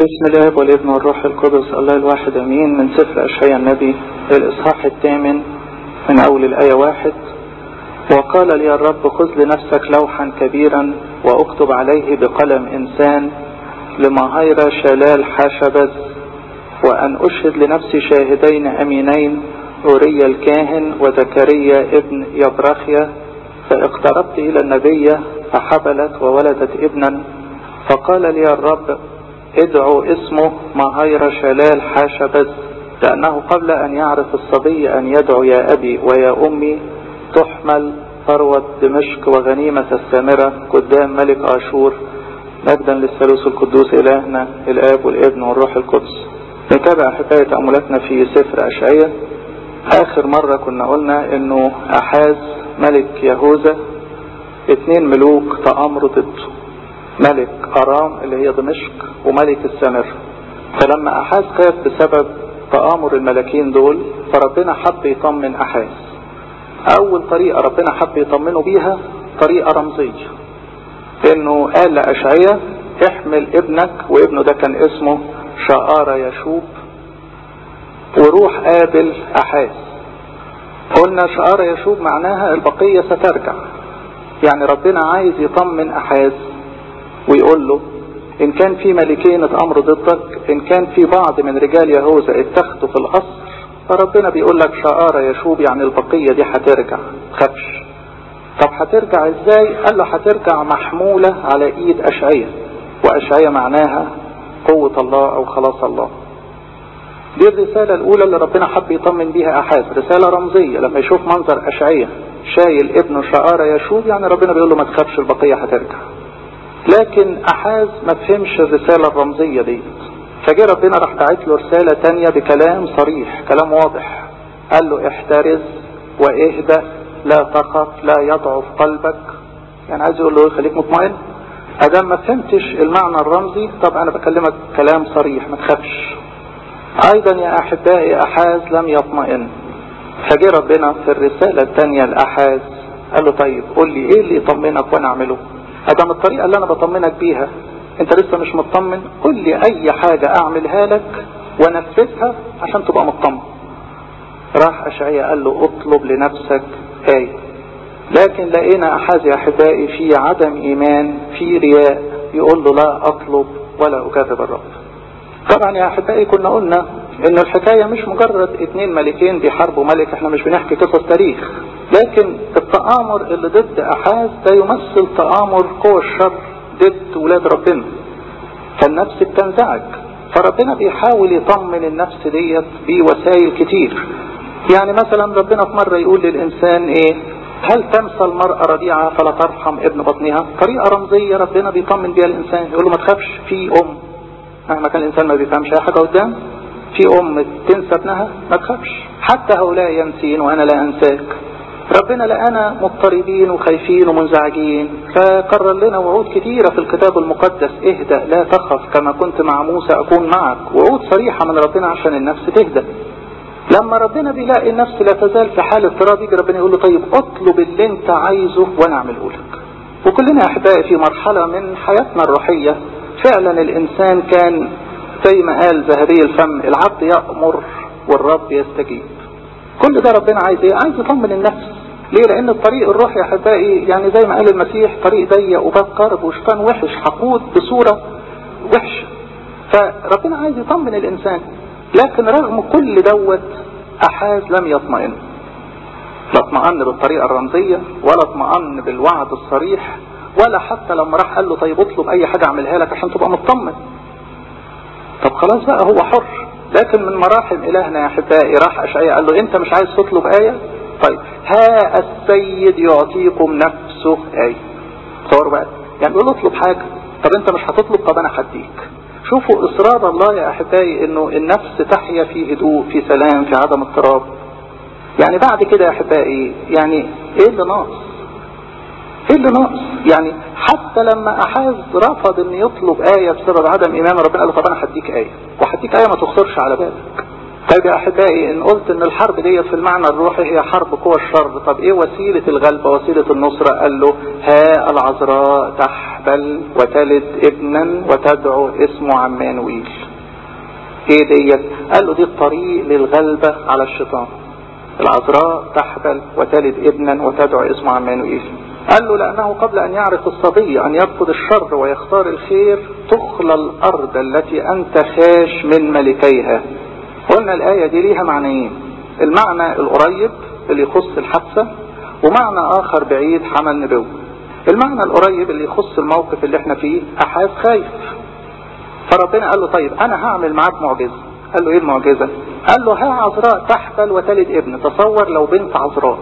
بسم الله والابن والروح القدس الله الواحد امين من سفر اشعياء النبي الاصحاح الثامن من اول الايه واحد وقال لي الرب خذ لنفسك لوحا كبيرا واكتب عليه بقلم انسان لمهير شلال حشبز وان اشهد لنفسي شاهدين امينين اوريا الكاهن وزكريا ابن يبرخيا فاقتربت الى النبيه فحبلت وولدت ابنا فقال لي الرب ادعوا اسمه مهير شلال حاشبز لأنه قبل أن يعرف الصبي أن يدعو يا أبي ويا أمي تحمل ثروة دمشق وغنيمة السامرة قدام ملك آشور مجدا للثالوث القدوس إلهنا الآب والابن والروح القدس نتابع أحبائي تأملاتنا في سفر أشعية آخر مرة كنا قلنا إنه أحاز ملك يهوذا اتنين ملوك تأمروا ضده ملك أرام اللي هي دمشق وملك السامر فلما أحاز خاف بسبب تآمر الملكين دول فربنا حب يطمن أحاز أول طريقة ربنا حب يطمنه بيها طريقة رمزية إنه قال لأشعية احمل ابنك وابنه ده كان اسمه شعار يشوب وروح قابل أحاز قلنا شعار يشوب معناها البقية سترجع يعني ربنا عايز يطمن أحاز ويقول له ان كان في ملكين اتامروا ضدك ان كان في بعض من رجال يهوذا اتخذوا في القصر فربنا بيقول لك شعار يشوب يعني البقيه دي هترجع خافش طب هترجع ازاي قال له هترجع محموله على ايد اشعية واشعية معناها قوة الله او خلاص الله دي الرسالة الاولى اللي ربنا حب يطمن بيها احاز رسالة رمزية لما يشوف منظر اشعية شايل ابنه شعار يشوب يعني ربنا بيقول له ما تخافش البقية هترجع لكن أحاز ما فهمش الرسالة الرمزية دي فجاء ربنا راح باعت له رسالة تانية بكلام صريح كلام واضح قال له احترز واهدأ لا تخف لا يضعف قلبك يعني عايز يقول له خليك مطمئن ادام ما فهمتش المعنى الرمزي طب انا بكلمك كلام صريح ما تخافش ايضا يا احبائي احاز لم يطمئن فجاء ربنا في الرسالة الثانية لاحاز قال له طيب قول لي ايه اللي يطمنك وانا اعمله ادام الطريقة اللي انا بطمنك بيها انت لسه مش مطمن قل لي اي حاجة اعملها لك ونفذها عشان تبقى مطمن راح اشعياء قال له اطلب لنفسك آية لكن لقينا احاز يا احبائي في عدم ايمان في رياء يقول له لا اطلب ولا اكذب الرب طبعا يا احبائي كنا قلنا ان الحكاية مش مجرد اتنين ملكين بيحاربوا ملك احنا مش بنحكي قصص تاريخ لكن التآمر اللي ضد أحاز ده يمثل تآمر قوى الشر ضد ولاد ربنا فالنفس بتنزعج فربنا بيحاول يطمن النفس ديت بوسائل كتير يعني مثلا ربنا في مرة يقول للإنسان ايه هل تنسى المرأة رضيعة فلا ترحم ابن بطنها طريقة رمزية ربنا بيطمن بيها الإنسان يقول له ما تخافش في أم مهما كان الإنسان ما بيفهمش أي حاجة قدام في أم تنسى ابنها ما تخافش حتى هؤلاء ينسين وأنا لا أنساك ربنا لقانا مضطربين وخايفين ومنزعجين فقرر لنا وعود كثيرة في الكتاب المقدس اهدأ لا تخف كما كنت مع موسى أكون معك وعود صريحة من ربنا عشان النفس تهدأ لما ربنا بيلاقي النفس لا تزال في حال اضطراب يجي ربنا يقول له طيب اطلب اللي انت عايزه وانا اعمله لك وكلنا يا احبائي في مرحلة من حياتنا الروحية فعلا الانسان كان زي ما قال ذهبي الفم العبد يأمر والرب يستجيب كل ده ربنا عايز ايه عايز يطمن النفس ليه لان الطريق الروحي يا احبائي يعني زي ما قال المسيح طريق ضيق وباب قرب وشيطان وحش حقود بصورة وحشة فربنا عايز يطمن الانسان لكن رغم كل دوت احاز لم يطمئن لا اطمئن بالطريقة الرمزية ولا اطمئن بالوعد الصريح ولا حتى لما راح قال له طيب اطلب اي حاجة اعملها لك عشان تبقى مطمن طب خلاص بقى هو حر لكن من مراحم إلهنا يا أحبائي راح أشعياء قال له أنت مش عايز تطلب آية طيب ها السيد يعطيكم نفسه آية تصور بقى يعني بيقول اطلب حاجة طب أنت مش هتطلب طب أنا هديك شوفوا إصرار الله يا أحبائي إنه النفس تحيا في هدوء في سلام في عدم اضطراب يعني بعد كده يا أحبائي يعني إيه اللي ناقص ايه اللي ناقص يعني حتى لما احاز رفض ان يطلب آية بسبب عدم ايمان ربنا قال له طب انا هديك آية وهديك آية ما تخسرش على بالك طيب يا احبائي ان قلت ان الحرب دي في المعنى الروحي هي حرب قوى الشر طب ايه وسيلة الغلبة وسيلة النصرة قال له ها العذراء تحبل وتلد ابنا وتدعو اسمه عمانويل ايه ديت قال له دي الطريق للغلبة على الشيطان العذراء تحبل وتلد ابنا وتدعو اسمه عمانوئيل قال له لأنه قبل أن يعرف الصبي أن يرفض الشر ويختار الخير تخلى الأرض التي أنت خاش من ملكيها قلنا الآية دي ليها معنيين المعنى القريب اللي يخص الحادثة ومعنى آخر بعيد حمل نبوة المعنى القريب اللي يخص الموقف اللي احنا فيه أحاس خايف فربنا قال له طيب أنا هعمل معاك معجزة قال له ايه المعجزة قال له ها عذراء تحبل وتلد ابن تصور لو بنت عذراء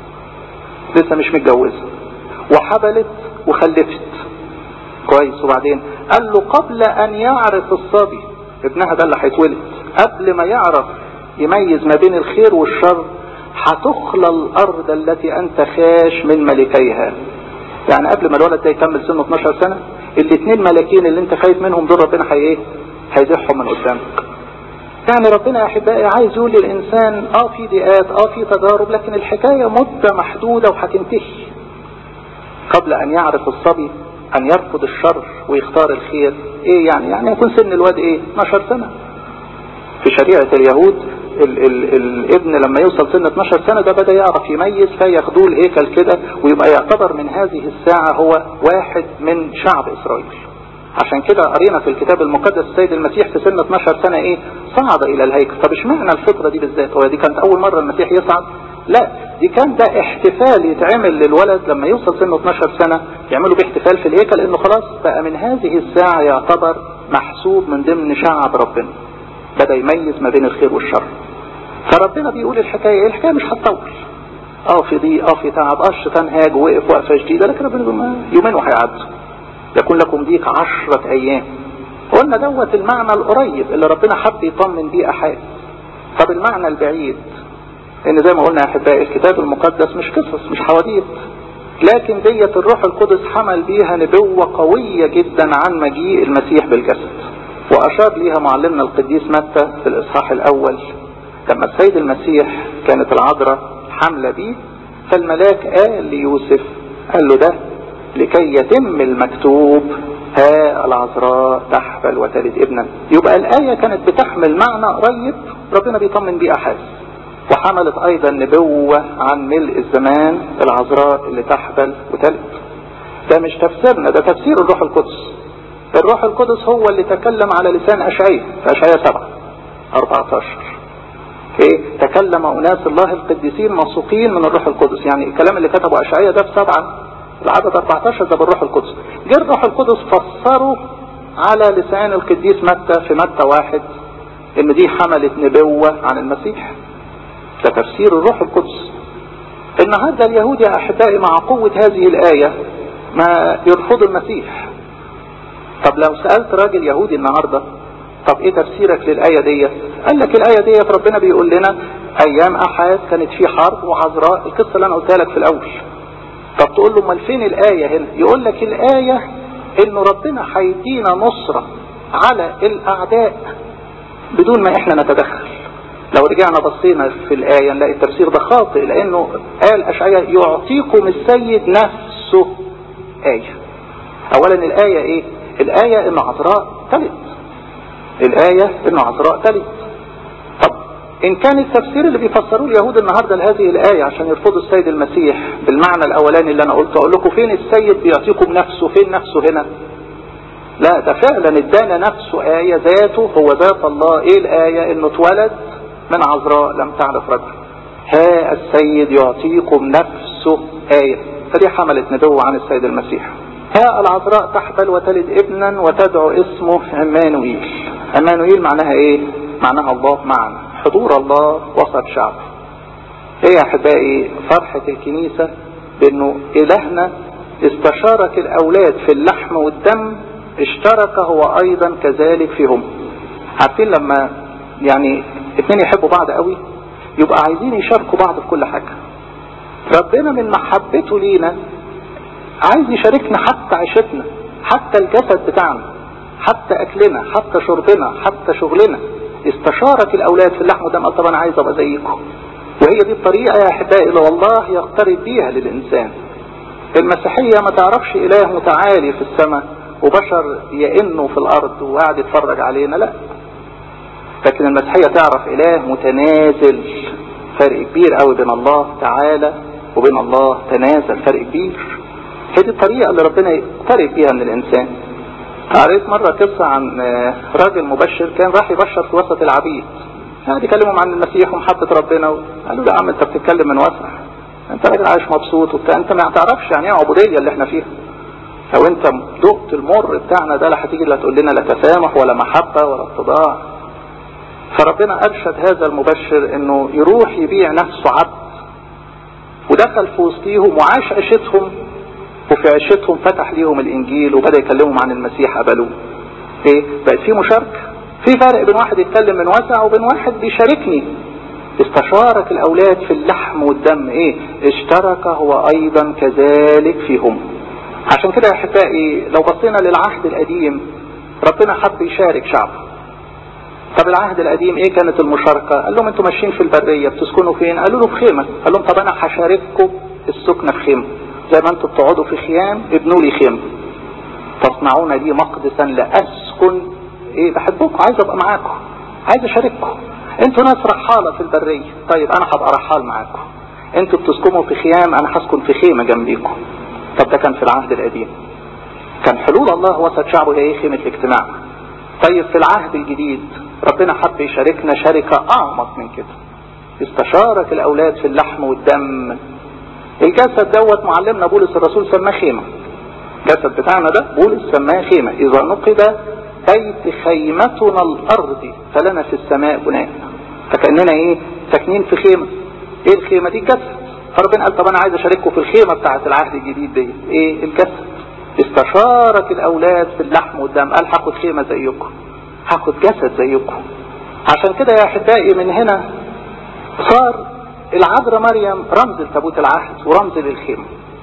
لسه مش متجوزة وحبلت وخلفت كويس وبعدين قال له قبل ان يعرف الصبي ابنها ده اللي هيتولد قبل ما يعرف يميز ما بين الخير والشر هتخلى الارض التي انت خاش من ملكيها يعني قبل ما الولد ده يكمل سنه 12 سنة الاثنين ملاكين اللي انت خايف منهم دول ربنا هي ايه هيزحهم من قدامك يعني ربنا يا احبائي عايز يقول للانسان اه في ضيقات اه في تجارب لكن الحكايه مده محدوده وهتنتهي قبل ان يعرف الصبي ان يرفض الشر ويختار الخير ايه يعني يعني يكون سن الواد ايه 12 سنه في شريعه اليهود ال ال الابن لما يوصل سن 12 سنه ده بدا يعرف يميز فياخدوه الهيكل كده ويبقى يعتبر من هذه الساعه هو واحد من شعب اسرائيل عشان كده قرينا في الكتاب المقدس السيد المسيح في سن 12 سنة ايه صعد الى الهيكل طب اشمعنى الفطرة دي بالذات هو دي كانت اول مرة المسيح يصعد لا دي كان ده احتفال يتعمل للولد لما يوصل سنه 12 سنة يعملوا بيه احتفال في الهيكل لانه خلاص بقى من هذه الساعة يعتبر محسوب من ضمن شعب ربنا بدأ يميز ما بين الخير والشر فربنا بيقول الحكاية الحكاية مش هتطول اه في ضيق اه في تعب اه الشيطان هاج وقف وقفة شديدة لكن ربنا يقول يومين وهيعدوا يكون لكم ضيق عشرة ايام قلنا دوت المعنى القريب اللي ربنا حب يطمن بيه احاد طب المعنى البعيد ان زي ما قلنا يا احبائي الكتاب المقدس مش قصص مش حواديت لكن ديت الروح القدس حمل بيها نبوة قوية جدا عن مجيء المسيح بالجسد واشار ليها معلمنا القديس متى في الاصحاح الاول لما السيد المسيح كانت العذراء حاملة بيه فالملاك قال ليوسف قال له ده لكي يتم المكتوب ها العذراء تحبل وتلد ابنا يبقى الآية كانت بتحمل معنى قريب ربنا بيطمن بيه أحاس وحملت أيضا نبوة عن ملء الزمان العذراء اللي تحبل وتلد ده مش تفسيرنا ده تفسير الروح القدس الروح القدس هو اللي تكلم على لسان أشعية في أشعية 7 14 ايه تكلم أناس الله القديسين موثوقين من الروح القدس يعني الكلام اللي كتبه أشعية ده في سبعة العدد 14 ده بالروح القدس جه الروح القدس فسره على لسان القديس متى في متى واحد ان دي حملت نبوة عن المسيح ده تفسير الروح القدس النهاردة اليهود يا احبائي مع قوة هذه الآية ما يرفضوا المسيح طب لو سألت راجل يهودي النهاردة طب ايه تفسيرك للآية دي قال لك الآية دي ربنا بيقول لنا ايام احاد كانت في حرب وعذراء القصة اللي انا قلتها لك في الاول طب تقول له امال فين الآية هنا يقول لك الآية انه ربنا هيدينا نصرة على الاعداء بدون ما احنا نتدخل لو رجعنا بصينا في الآية نلاقي التفسير ده خاطئ لانه قال اشعياء يعطيكم السيد نفسه آية اولا الآية ايه الآية انه عذراء تلت الآية انه عذراء تلت طب ان كان التفسير اللي بيفسروه اليهود النهاردة لهذه الآية عشان يرفضوا السيد المسيح بالمعنى الاولاني اللي انا قلته اقول لكم فين السيد بيعطيكم نفسه فين نفسه هنا لا ده فعلا ادانا نفسه آية ذاته هو ذات الله ايه الآية انه اتولد من عذراء لم تعرف رجل ها السيد يعطيكم نفسه آية فدي حملت نبوة عن السيد المسيح ها العذراء تحبل وتلد ابنا وتدعو اسمه عمانوئيل عمانوئيل معناها ايه معناها الله معنا حضور الله وسط شعب ايه يا احبائي فرحة الكنيسة بانه الهنا استشارك الاولاد في اللحم والدم اشترك هو ايضا كذلك فيهم عارفين لما يعني اتنين يحبوا بعض قوي يبقى عايزين يشاركوا بعض في كل حاجة ربنا من محبته لينا عايز يشاركنا حتى عيشتنا حتى الجسد بتاعنا حتى اكلنا حتى شربنا حتى شغلنا استشارك الاولاد في اللحم والدم قال طب انا عايز ابقى زيكم وهي دي الطريقة يا احبائي اللي الله يقترب بيها للانسان المسيحية ما تعرفش اله متعالي في السماء وبشر يئنوا في الارض وقاعد يتفرج علينا لا لكن المسيحية تعرف اله متنازل فرق كبير قوي بين الله تعالى وبين الله تنازل فرق كبير هي دي الطريقة اللي ربنا يقترب بيها من الانسان قريت مرة قصة عن راجل مبشر كان راح يبشر في وسط العبيد يعني يكلمهم عن المسيح ومحبة ربنا قالوا له يا عم انت بتتكلم من وسع انت راجل عايش مبسوط وبتاع انت ما تعرفش يعني ايه عبودية اللي احنا فيها لو انت دقت المر بتاعنا ده لا هتيجي لا تقول لنا لا تسامح ولا محبة ولا اتضاع فربنا ارشد هذا المبشر انه يروح يبيع نفسه عبد ودخل في وسطيهم وعاش عيشتهم وفي عيشتهم فتح ليهم الانجيل وبدا يكلمهم عن المسيح قبلوه ايه بقت في مشاركه في فرق بين واحد يتكلم من وسع وبين واحد بيشاركني استشارك الاولاد في اللحم والدم ايه اشترك هو ايضا كذلك فيهم عشان كده يا احبائي لو بصينا للعهد القديم ربنا حب يشارك شعبه طب العهد القديم ايه كانت المشاركة قال لهم انتوا ماشيين في البرية بتسكنوا فين قالوا له في خيمة قال لهم طب انا هشارككم السكنة في خيمة زي ما انتوا بتقعدوا في خيام ابنوا لي خيمة تصنعون لي مقدسا لاسكن ايه بحبكم عايز ابقى معاكم عايز اشارككم انتوا ناس رحالة في البرية طيب انا هبقى رحال معاكم انتوا بتسكنوا في خيام انا هسكن في خيمة جنبيكم طب ده كان في العهد القديم كان حلول الله وسط شعبه هي خيمة الاجتماع طيب في العهد الجديد ربنا حب يشاركنا شركة اعمق من كده استشارك الاولاد في اللحم والدم الجسد دوت معلمنا بولس الرسول سماه خيمة الجسد بتاعنا ده بولس سماه خيمة اذا نقد بيت خيمتنا الارض فلنا في السماء بناء فكأننا ايه ساكنين في خيمة ايه الخيمة دي الجسد فربنا قال طب انا عايز اشارككم في الخيمة بتاعت العهد الجديد دي ايه الجسد استشارك الاولاد في اللحم والدم قال هاخد خيمة زيكم هاخد جسد زيكم عشان كده يا احبائي من هنا صار العذراء مريم رمز لتابوت العهد ورمز للخيمة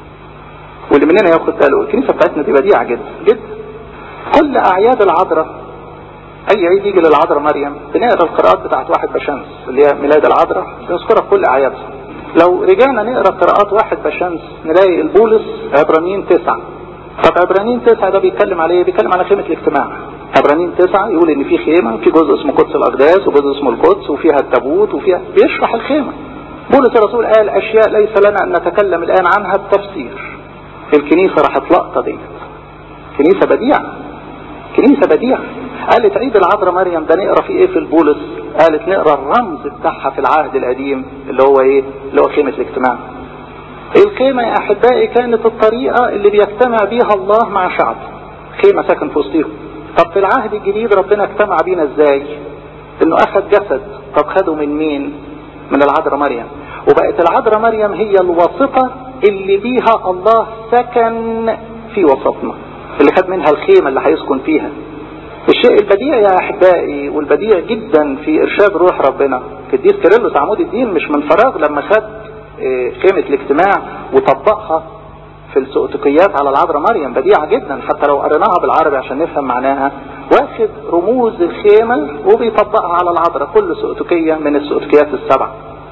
واللي مننا ياخد باله الكنيسة بتاعتنا دي بديعة جدا جدا كل اعياد العذراء اي عيد يجي للعذراء مريم بنقرا القراءات بتاعت واحد بشمس اللي هي ميلاد العذراء بنذكرها في كل اعيادها لو رجعنا نقرا قراءات واحد بشمس نلاقي البولس عبرانيين تسعة طب عبرانيين تسعة ده بيتكلم على ايه بيتكلم على خيمة الاجتماع عبرانيين تسعة يقول ان في خيمة في جزء اسمه قدس الاقداس وجزء اسمه القدس وفيها التابوت وفيها بيشرح الخيمة بولس الرسول قال اشياء ليس لنا ان نتكلم الان عنها بتفسير الكنيسة راحت لقطة ديت كنيسة بديعة كنيسة بديعة قالت عيد العذراء مريم ده نقرا فيه ايه في البولس قالت نقرا الرمز بتاعها في العهد القديم اللي هو ايه اللي هو خيمة الاجتماع الخيمة يا احبائي كانت الطريقة اللي بيجتمع بيها الله مع شعب خيمة ساكن في وسطهم طب في العهد الجديد ربنا اجتمع بينا ازاي انه اخذ جسد طب خده من مين من العذراء مريم وبقت العذراء مريم هي الواسطة اللي بيها الله سكن في وسطنا اللي خد منها الخيمة اللي هيسكن فيها الشيء البديع يا احبائي والبديع جدا في ارشاد روح ربنا قديس كيرلس عمود الدين مش من فراغ لما خد خيمة الاجتماع وطبقها في السؤتقيات على العذراء مريم بديعة جدا حتى لو قريناها بالعربي عشان نفهم معناها واخد رموز الخيمة وبيطبقها على العذراء كل سؤتقية من السؤتقيات السبع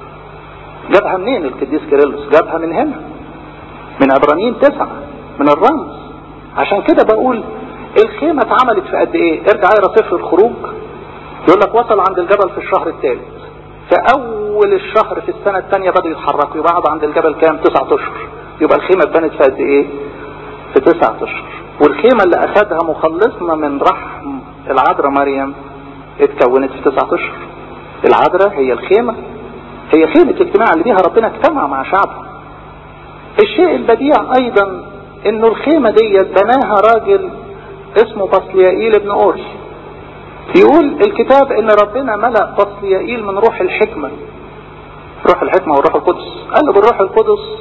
جابها منين القديس كيرلس جابها من هنا من عبرانيين تسعة من الرمز عشان كده بقول الخيمة اتعملت في قد ايه ارجع اقرا سفر الخروج يقول لك وصل عند الجبل في الشهر الثالث في اول الشهر في السنة الثانية بدأوا يتحركوا يبقى قعدوا عند الجبل كام تسعة اشهر يبقى الخيمة اتبنت في قد ايه في تسعة اشهر والخيمة اللي اخذها مخلصنا من رحم العذراء مريم اتكونت في تسعة اشهر العذراء هي الخيمة هي خيمة الاجتماع اللي بيها ربنا اجتمع مع شعبه الشيء البديع ايضا انه الخيمة ديت بناها راجل اسمه بطليائيل ابن اوري يقول الكتاب ان ربنا ملأ بطليائيل من روح الحكمة روح الحكمة والروح القدس قال له بالروح القدس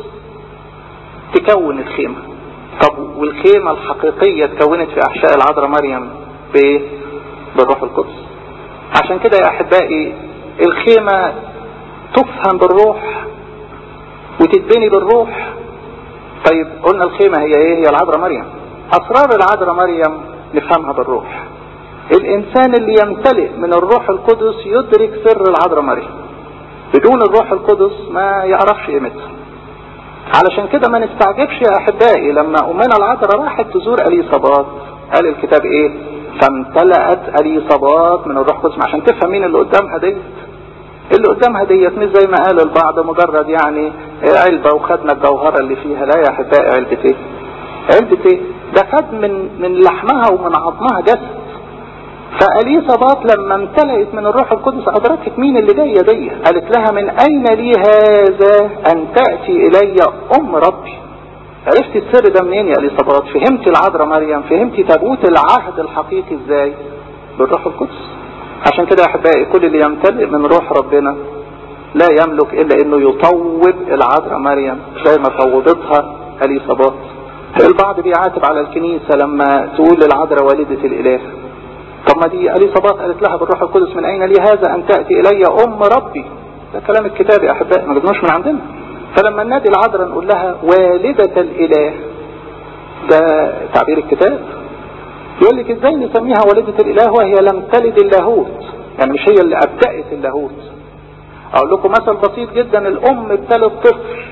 تكون الخيمة طب والخيمة الحقيقية اتكونت في احشاء العذراء مريم بايه بالروح القدس عشان كده يا احبائي الخيمة تفهم بالروح وتتبني بالروح طيب قلنا الخيمة هي ايه هي العذراء مريم اسرار العذراء مريم نفهمها بالروح الانسان اللي يمتلئ من الروح القدس يدرك سر العذراء مريم بدون الروح القدس ما يعرفش قيمتها علشان كده ما نستعجبش يا احبائي لما امنا العذراء راحت تزور اليصابات قال الكتاب ايه فامتلأت اليصابات من الروح القدس عشان تفهم مين اللي قدامها ديت اللي قدامها ديت مش زي ما قال البعض مجرد يعني علبة وخدنا الجوهرة اللي فيها لا يا احبائي علبة ايه علبة ايه ده خد من من لحمها ومن عظمها جسد فاليصابات لما امتلأت من الروح القدس ادركت مين اللي جايه دي قالت لها من اين لي هذا ان تاتي الي ام ربي عرفت السر ده منين يا اليصابات فهمت العذراء مريم فهمت تابوت العهد الحقيقي ازاي بالروح القدس عشان كده يا احبائي كل اللي يمتلئ من روح ربنا لا يملك الا انه يطوب العذراء مريم زي ما طوبتها اليصابات البعض بيعاتب على الكنيسة لما تقول للعذراء والدة الاله طب ما دي اليصابات قالت لها بالروح القدس من اين لي هذا ان تأتي الي ام ربي ده كلام الكتاب يا احبائي ما جبناش من عندنا فلما ننادي العذراء نقول لها والدة الاله ده تعبير الكتاب يقول لك ازاي نسميها والدة الاله وهي لم تلد اللاهوت يعني مش هي اللي ابدأت اللاهوت اقول لكم مثل بسيط جدا الام ابتلت طفل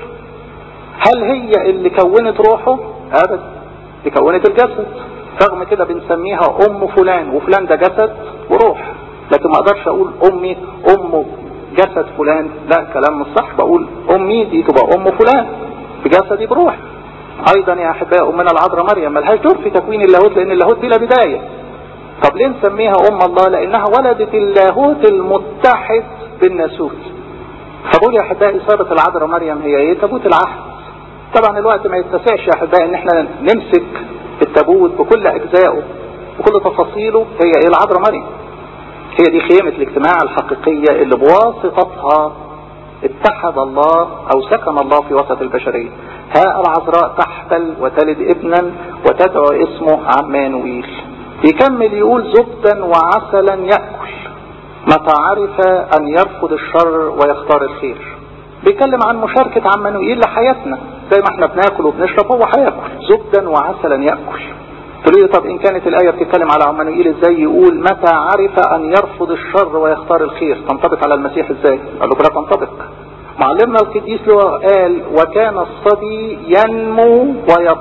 هل هي اللي كونت روحه ابدا دي كونت الجسد رغم كده بنسميها ام فلان وفلان ده جسد وروح لكن ما اقدرش اقول امي ام جسد فلان لا كلام مش صح بقول امي دي تبقى ام فلان بجسدي بروح ايضا يا احبائي امنا العذراء مريم ملهاش دور في تكوين اللاهوت لان اللاهوت بلا بدايه طب ليه نسميها ام الله لانها ولدت اللاهوت المتحد بالناسوت فبقول يا احبائي صارت العذراء مريم هي ايه تابوت العهد طبعا الوقت ما يتسعش يا احبائي ان احنا نمسك التابوت بكل اجزائه بكل تفاصيله هي ايه العذراء مريم هي دي خيمة الاجتماع الحقيقية اللي بواسطتها اتحد الله او سكن الله في وسط البشرية ها العذراء تحبل وتلد ابنا وتدعو اسمه عمانويل يكمل يقول زبدا وعسلا يأكل متى عرف ان يرفض الشر ويختار الخير بيتكلم عن مشاركة عمانوئيل لحياتنا زي ما احنا بناكل وبنشرب هو هياكل زبدا وعسلا يأكل تقول طب ان كانت الآية بتتكلم على عمانوئيل ازاي يقول متى عرف ان يرفض الشر ويختار الخير تنطبق على المسيح ازاي قال له لا تنطبق معلمنا القديس له قال وكان الصبي ينمو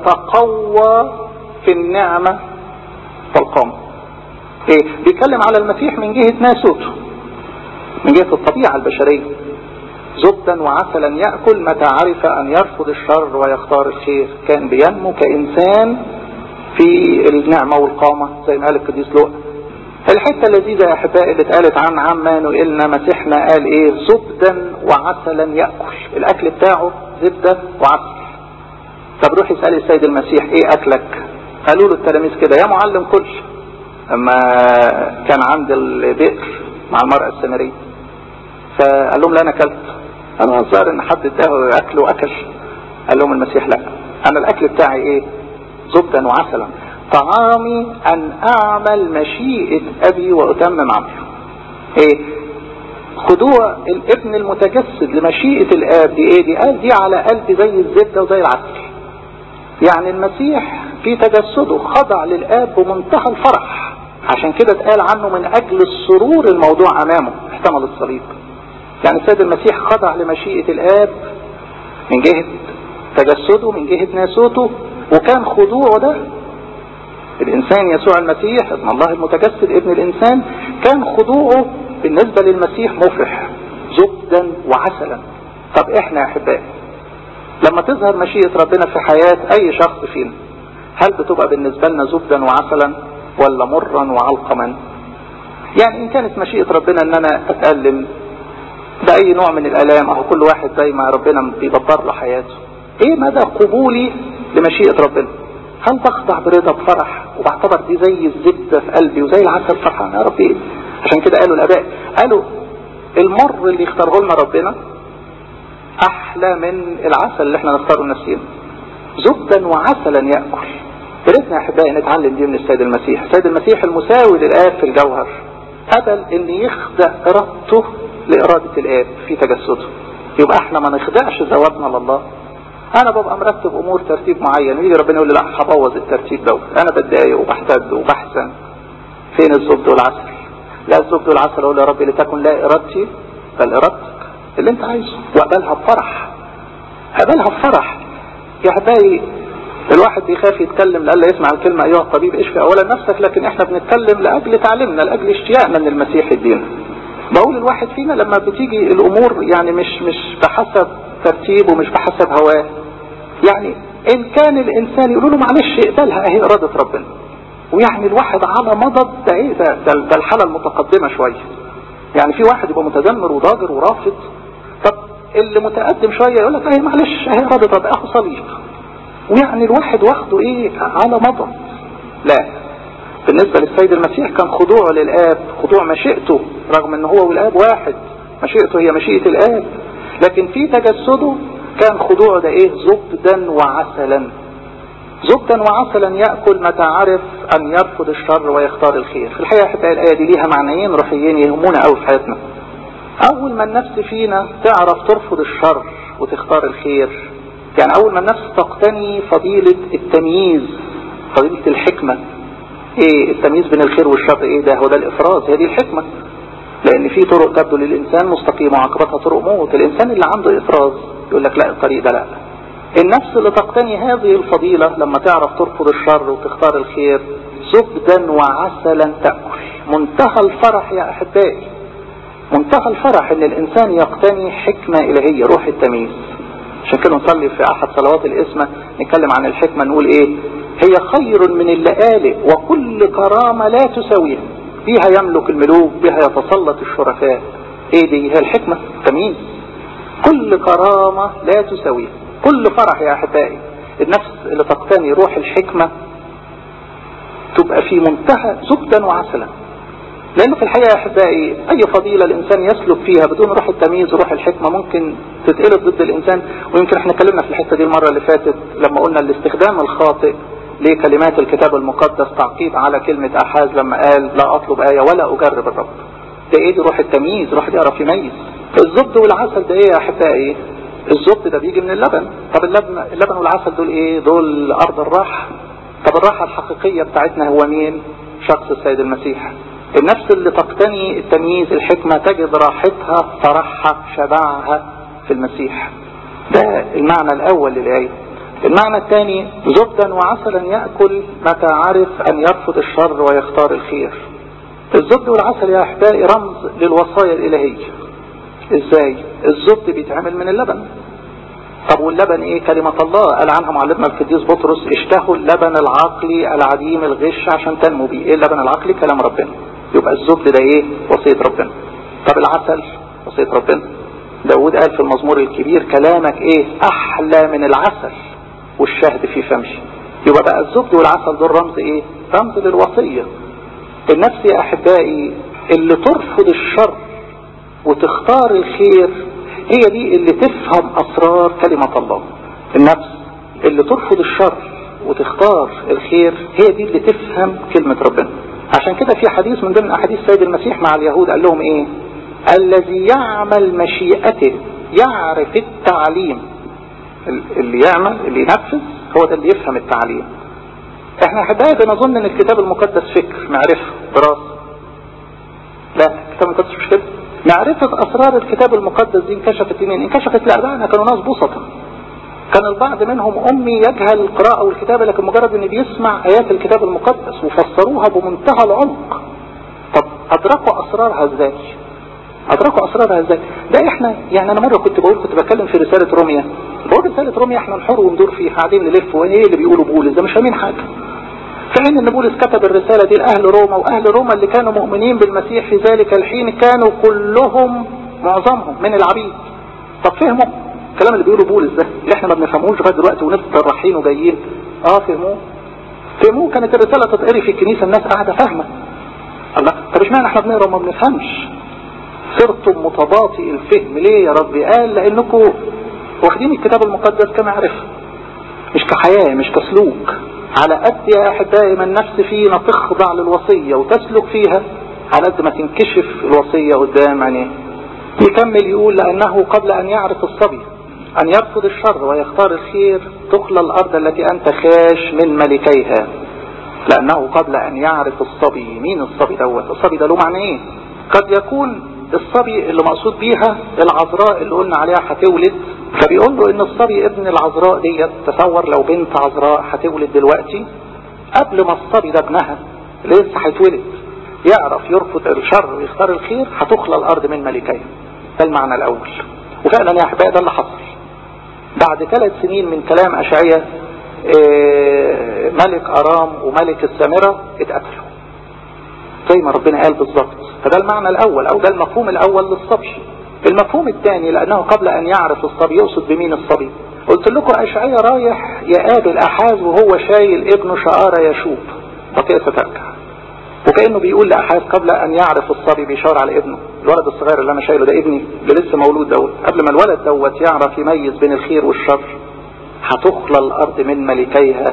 ويتقوى في النعمة والقامة ايه بيتكلم على المسيح من جهة ناسوته من جهة الطبيعة البشرية زبدا وعسلا يأكل متى عرف أن يرفض الشر ويختار الخير كان بينمو كإنسان في النعمة والقامة زي ما قال القديس لوقا الحتة اللذيذة يا أحبائي اللي اتقالت عن عمان وإلنا مسيحنا قال إيه زبدا وعسلا يأكل الأكل بتاعه زبدة وعسل طب روح اسأل السيد المسيح إيه أكلك قالوا له التلاميذ كده يا معلم كل أما كان عند البئر مع المرأة السامرية فقال لهم لا أنا أكلت أنا الظاهر إن حد اداه أكل وأكل قال لهم المسيح لا أنا الأكل بتاعي إيه زبدا وعسلا طعامي أن أعمل مشيئة أبي وأتمم عمله إيه خضوع الابن المتجسد لمشيئة الآب دي إيه دي قال دي على قلبي زي الزبدة وزي العسل يعني المسيح في تجسده خضع للآب بمنتهى الفرح عشان كده اتقال عنه من أجل السرور الموضوع أمامه احتمل الصليب يعني السيد المسيح خضع لمشيئة الآب من جهة تجسده من جهة ناسوته وكان خضوعه ده الإنسان يسوع المسيح ابن الله المتجسد ابن الإنسان كان خضوعه بالنسبة للمسيح مفرح زبدا وعسلا طب احنا يا أحبائي لما تظهر مشيئة ربنا في حياة أي شخص فينا هل بتبقى بالنسبة لنا زبدا وعسلا ولا مرا وعلقما يعني إن كانت مشيئة ربنا أن أنا أتألم بأي نوع من الآلام أو كل واحد زي ما ربنا بيدبر له حياته إيه مدى قبولي لمشيئة ربنا هل بخضع برضا بفرح وبعتبر دي زي الزبدة في قلبي وزي العسل فرحان يا ربي إيه عشان كده قالوا الآباء قالوا المر اللي يختاره لنا ربنا أحلى من العسل اللي احنا نختاره لنفسنا زبدا وعسلا يأكل بريتنا يا أحبائي نتعلم دي من السيد المسيح السيد المسيح المساوي للآب في الجوهر قبل ان يخدع ارادته لإرادة الآب في تجسده يبقى احنا ما نخدعش ذواتنا لله انا ببقى مرتب امور ترتيب معين ويجي ربنا يقول لي لا هبوظ الترتيب دوت انا بتضايق وبحتد وبحزن فين الزبد والعسل لا الزبد والعسل اقول يا رب لتكن لا ارادتي بل ارادتك اللي انت عايزه واقبلها بفرح اقبلها بفرح يا حبايبي الواحد بيخاف يتكلم لألا يسمع الكلمة أيها الطبيب اشفي أولا نفسك لكن احنا بنتكلم لأجل تعليمنا لأجل اشتياقنا من المسيح الدين بقول الواحد فينا لما بتيجي الأمور يعني مش مش بحسب ترتيب ومش بحسب هواه يعني إن كان الإنسان يقولوا له معلش اقبلها أهي إرادة ربنا ويعني الواحد على مضض ده إيه ده ده, ده الحالة المتقدمة شوية يعني في واحد يبقى متذمر وضاجر ورافض طب اللي متقدم شوية يقول لك اهي معلش اهي إرادة ربنا أخو صليب ويعني الواحد واخده ايه على مضض لا بالنسبة للسيد المسيح كان خضوعه للآب خضوع مشيئته رغم ان هو والآب واحد مشيئته هي مشيئة الآب لكن في تجسده كان خضوعه ده ايه زبدا وعسلا زبدا وعسلا يأكل متى عرف ان يرفض الشر ويختار الخير في الحقيقة حتى الآية دي ليها معنيين روحيين يهمونا قوي في حياتنا اول ما النفس فينا تعرف ترفض الشر وتختار الخير يعني اول ما النفس تقتني فضيلة التمييز فضيلة الحكمة ايه التمييز بين الخير والشر ايه ده هو ده الافراز هي دي الحكمة لان في طرق تبدو للانسان مستقيمة وعقبتها طرق موت الانسان اللي عنده افراز يقول لك لا الطريق ده لا النفس اللي تقتني هذه الفضيلة لما تعرف ترفض الشر وتختار الخير زبدا وعسلا تأكل منتهى الفرح يا احبائي منتهى الفرح ان الانسان يقتني حكمة الهية روح التمييز عشان كده نصلي في احد صلوات الاسمة نتكلم عن الحكمة نقول ايه هي خير من اللآلئ وكل كرامة لا تساويها بها يملك الملوك بها يتسلط الشرفاء ايه دي هي الحكمة تمييز كل كرامة لا تساويها كل فرح يا احبائي النفس اللي تقتني روح الحكمة تبقى في منتهى زبدا وعسلا لانه في الحقيقة يا احبائي اي فضيلة الانسان يسلك فيها بدون روح التمييز وروح الحكمة ممكن تتقلب ضد الانسان ويمكن احنا اتكلمنا في الحتة دي المرة اللي فاتت لما قلنا الاستخدام الخاطئ لكلمات الكتاب المقدس تعقيب على كلمة احاز لما قال لا اطلب آية ولا اجرب الرب ده ايه دي روح التمييز روح يعرف يميز الزبد والعسل ده ايه يا احبائي الزبد ده بيجي من اللبن طب اللبن, اللبن والعسل دول ايه دول ارض الراحة طب الراحة الحقيقية بتاعتنا هو مين شخص السيد المسيح النفس اللي تقتني التمييز الحكمة تجد راحتها فرحها شبعها في المسيح ده المعنى الأول للآية المعنى الثاني زبدا وعسلا يأكل متى عرف أن يرفض الشر ويختار الخير الزبد والعسل يا أحبائي رمز للوصايا الإلهية إزاي الزبد بيتعمل من اللبن طب واللبن ايه كلمة الله قال عنها معلمنا القديس بطرس اشتهوا اللبن العقلي العديم الغش عشان تنمو بيه ايه اللبن العقلي كلام ربنا يبقى الزبد ده ايه وصية ربنا طب العسل وصية ربنا داود قال في المزمور الكبير كلامك ايه احلى من العسل والشهد في فمشي يبقى بقى الزبد والعسل دول رمز ايه رمز للوصية النفس يا احبائي اللي ترفض الشر وتختار الخير هي دي اللي تفهم اسرار كلمة الله النفس اللي ترفض الشر وتختار الخير هي دي اللي تفهم كلمة ربنا عشان كده في حديث من ضمن احاديث سيد المسيح مع اليهود قال لهم ايه الذي يعمل مشيئته يعرف التعليم اللي يعمل اللي ينفذ هو ده اللي يفهم التعليم احنا احبائي بنظن ان الكتاب المقدس فكر معرفة دراسة لا الكتاب المقدس مش كده معرفة اسرار الكتاب المقدس دي انكشفت لمين انكشفت لابائنا كانوا ناس بسطة كان البعض منهم امي يجهل القراءة والكتابة لكن مجرد ان بيسمع ايات الكتاب المقدس وفسروها بمنتهى العمق طب ادركوا اسرارها ازاي ادركوا اسرارها ازاي ده احنا يعني انا مرة كنت بقول كنت بتكلم في رسالة روميا بقول رسالة روميا احنا نحر وندور فيه قاعدين نلف وايه اللي بيقولوا بولس ده مش فاهمين حاجة في حين ان بولس كتب الرسالة دي لاهل روما واهل روما اللي كانوا مؤمنين بالمسيح في ذلك الحين كانوا كلهم معظمهم من العبيد طب فهموا الكلام اللي بيقوله بولس ده اللي احنا ما بنفهموش لغايه دلوقتي ونفضل رايحين وجايين اه فهموه فهموه كانت الرساله تتقري في الكنيسه الناس قاعده فاهمه الله طب اشمعنى احنا بنقرا وما بنفهمش صرتم متباطئ الفهم ليه يا ربي قال لانكم واخدين الكتاب المقدس كمعرفه مش كحياه مش كسلوك على قد يا احبائي ما النفس فينا تخضع للوصيه وتسلك فيها على قد ما تنكشف الوصيه قدام عينيه يكمل يقول لانه قبل ان يعرف الصبي أن يرفض الشر ويختار الخير تخلى الأرض التي أنت خاش من ملكيها لأنه قبل أن يعرف الصبي مين الصبي دوت الصبي ده له معنى ايه قد يكون الصبي اللي مقصود بيها العذراء اللي قلنا عليها هتولد فبيقول له ان الصبي ابن العذراء ديت تصور لو بنت عذراء هتولد دلوقتي قبل ما الصبي ده ابنها اللي لسه هيتولد يعرف يرفض الشر ويختار الخير هتخلى الارض من ملكين ده المعنى الاول وفعلا يا احبائي ده اللي حصل بعد ثلاث سنين من كلام اشعياء ملك ارام وملك السامره اتقتلوا زي ما ربنا قال بالظبط فده المعنى الاول او ده المفهوم الاول للصبي المفهوم الثاني لانه قبل ان يعرف الصبي يقصد بمين الصبي قلت لكم اشعياء رايح يقابل احاز وهو شايل ابنه شعار يشوب بطيئة سترجع وكأنه بيقول لأحاز قبل أن يعرف الصبي بيشار على ابنه الولد الصغير اللي أنا شايله ده ابني اللي لسه مولود دوت قبل ما الولد دوت يعرف يميز بين الخير والشر هتخلى الأرض من ملكيها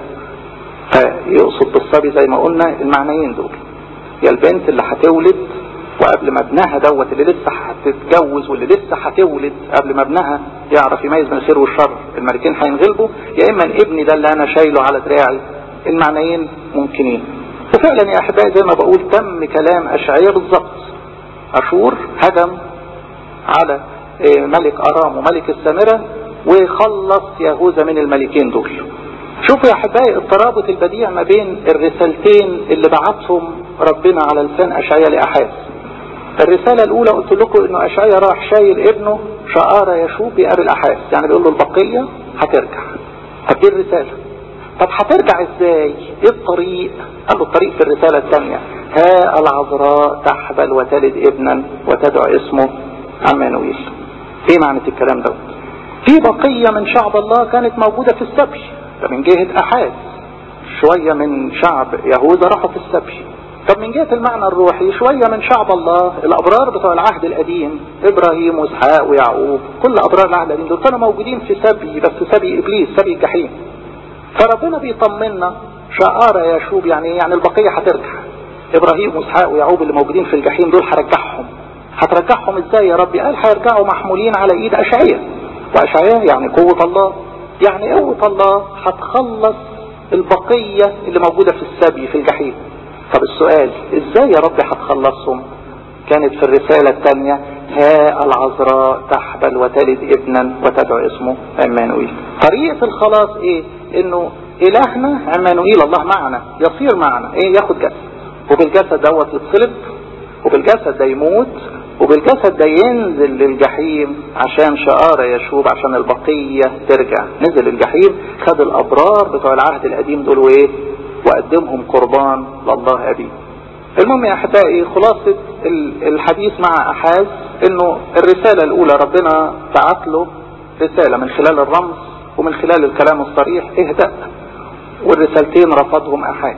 فيقصد بالصبي زي ما قلنا المعنيين دول يا البنت اللي هتولد وقبل ما ابنها دوت اللي لسه هتتجوز واللي لسه هتولد قبل ما ابنها يعرف يميز بين الخير والشر الملكين هينغلبوا يا اما ابني ده اللي انا شايله على دراعي المعنيين ممكنين وفعلا يا احبائي زي ما بقول تم كلام اشعياء بالظبط اشور هجم على ملك ارام وملك السامره وخلص يهوذا من الملكين دول شوفوا يا احبائي الترابط البديع ما بين الرسالتين اللي بعتهم ربنا على لسان اشعياء لاحاز الرساله الاولى قلت لكم انه اشعياء راح شايل ابنه شعار يشوب يقابل احاز يعني بيقول له البقيه هترجع طب دي الرساله طب هترجع ازاي ايه الطريق قال له الطريق في الرسالة الثانية ها العذراء تحبل وتلد ابنا وتدعو اسمه عمانويل ايه معنى الكلام دوت في بقية من شعب الله كانت موجودة في السبي ده من جهة احاد شوية من شعب يهوذا راحوا في السبي طب من جهة المعنى الروحي شوية من شعب الله الأبرار بتوع العهد القديم إبراهيم وإسحاق ويعقوب كل أبرار العهد القديم دول كانوا موجودين في سبي بس سبي إبليس سبي الجحيم فربنا بيطمنا شعار يشوب يعني يعني البقية هترجع ابراهيم واسحاق ويعقوب اللي موجودين في الجحيم دول هرجعهم هترجعهم ازاي يا ربي قال هيرجعوا محمولين على ايد اشعياء واشعياء يعني قوة الله يعني قوة الله هتخلص البقية اللي موجودة في السبي في الجحيم طب السؤال ازاي يا ربي هتخلصهم كانت في الرسالة الثانية ها العذراء تحبل وتلد ابنا وتدعو اسمه عمانويل طريقة الخلاص ايه انه الهنا عمانوئيل الله معنا يصير معنا ايه ياخد جسد وبالجسد دوت يتصلب وبالجسد ده يموت وبالجسد ده ينزل للجحيم عشان شعار يشوب عشان البقية ترجع نزل الجحيم خد الابرار بتوع العهد القديم دول وايه وقدمهم قربان لله ابيه المهم يا احبائي خلاصة الحديث مع احاز انه الرسالة الاولى ربنا بعت له رسالة من خلال الرمز ومن خلال الكلام الصريح اهدأ والرسالتين رفضهم احاز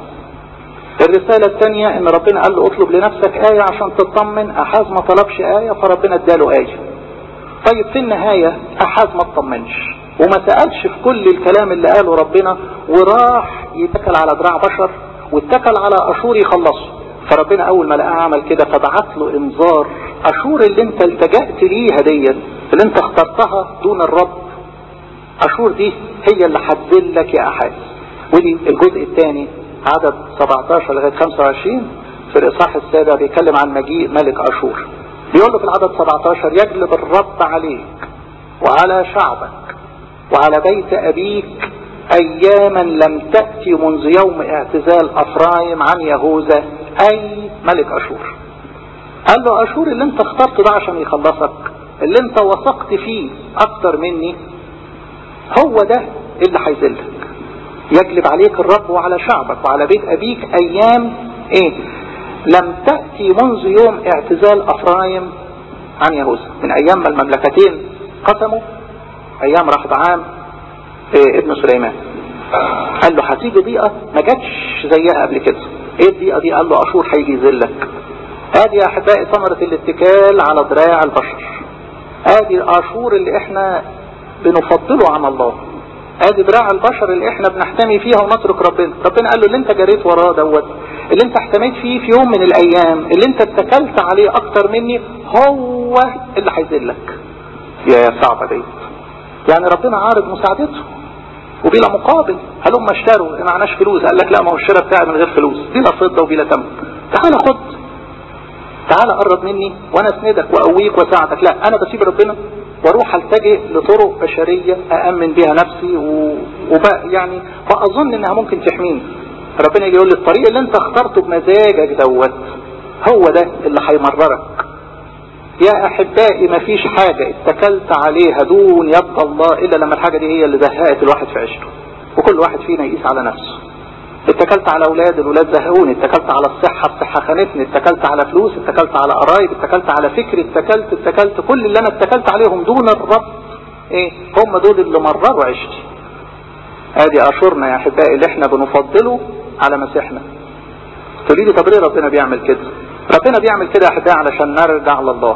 الرسالة الثانية ان ربنا قال له اطلب لنفسك آية عشان تطمن احاز ما طلبش آية فربنا اداله آية طيب في النهاية احاز ما اطمنش وما سألش في كل الكلام اللي قاله ربنا وراح يتكل على دراع بشر واتكل على اشور يخلصه فربنا اول ما لقاه عمل كده فبعت له انذار اشور اللي انت التجأت ليها ديت اللي انت اخترتها دون الرب اشور دي هي اللي هتذلك يا احاز ودي الجزء الثاني عدد 17 لغايه 25 في الاصحاح السابع بيتكلم عن مجيء ملك اشور بيقول له في العدد 17 يجلب الرب عليك وعلى شعبك وعلى بيت ابيك اياما لم تأتي منذ يوم اعتزال افرايم عن يهوذا اي ملك اشور قال له اشور اللي انت اخترته ده عشان يخلصك اللي انت وثقت فيه اكتر مني هو ده اللي هيذلك يجلب عليك الرب وعلى شعبك وعلى بيت ابيك ايام ايه لم تأتي منذ يوم اعتزال افرايم عن يهوذا من ايام ما المملكتين قسموا ايام رحبعام إيه ابن سليمان قال له هتيجي ضيقة ما جاتش زيها قبل كده ايه الضيقة دي قال له اشور هيجي يذلك ادي يا احبائي ثمرة الاتكال على دراع البشر ادي اشور اللي احنا بنفضله عن الله ادي دراع البشر اللي احنا بنحتمي فيها ونترك ربنا ربنا قال له اللي انت جريت وراه دوت اللي انت احتميت فيه في يوم من الايام اللي انت اتكلت عليه اكتر مني هو اللي هيذلك يا صعبة دي يعني ربنا عارض مساعدته وبلا مقابل هل هم اشتروا ما معناش فلوس قال لك لا ما هو الشراء بتاعي من غير فلوس بلا فضة وبلا ثمن تعال خد تعال قرب مني وانا اسندك واقويك واساعدك لا انا بسيب ربنا واروح التجئ لطرق بشرية أأمن بها نفسي و... وبقى يعني وأظن إنها ممكن تحميني ربنا يجي يقول لي الطريق اللي أنت اخترته بمزاجك دوت هو ده اللي هيمررك يا أحبائي ما فيش حاجة اتكلت عليها دون يد الله إلا لما الحاجة دي هي اللي زهقت الواحد في عشره وكل واحد فينا يقيس على نفسه اتكلت على اولاد الاولاد زهقوني اتكلت على الصحة الصحة خانتني اتكلت على فلوس اتكلت على قرايب اتكلت على فكر اتكلت اتكلت كل اللي انا اتكلت عليهم دون الرب ايه هم دول اللي مرروا عشتي ادي اشورنا يا احبائي اللي احنا بنفضله على مسيحنا تقولي لي طب ليه ربنا بيعمل كده ربنا بيعمل كده يا احبائي علشان نرجع لله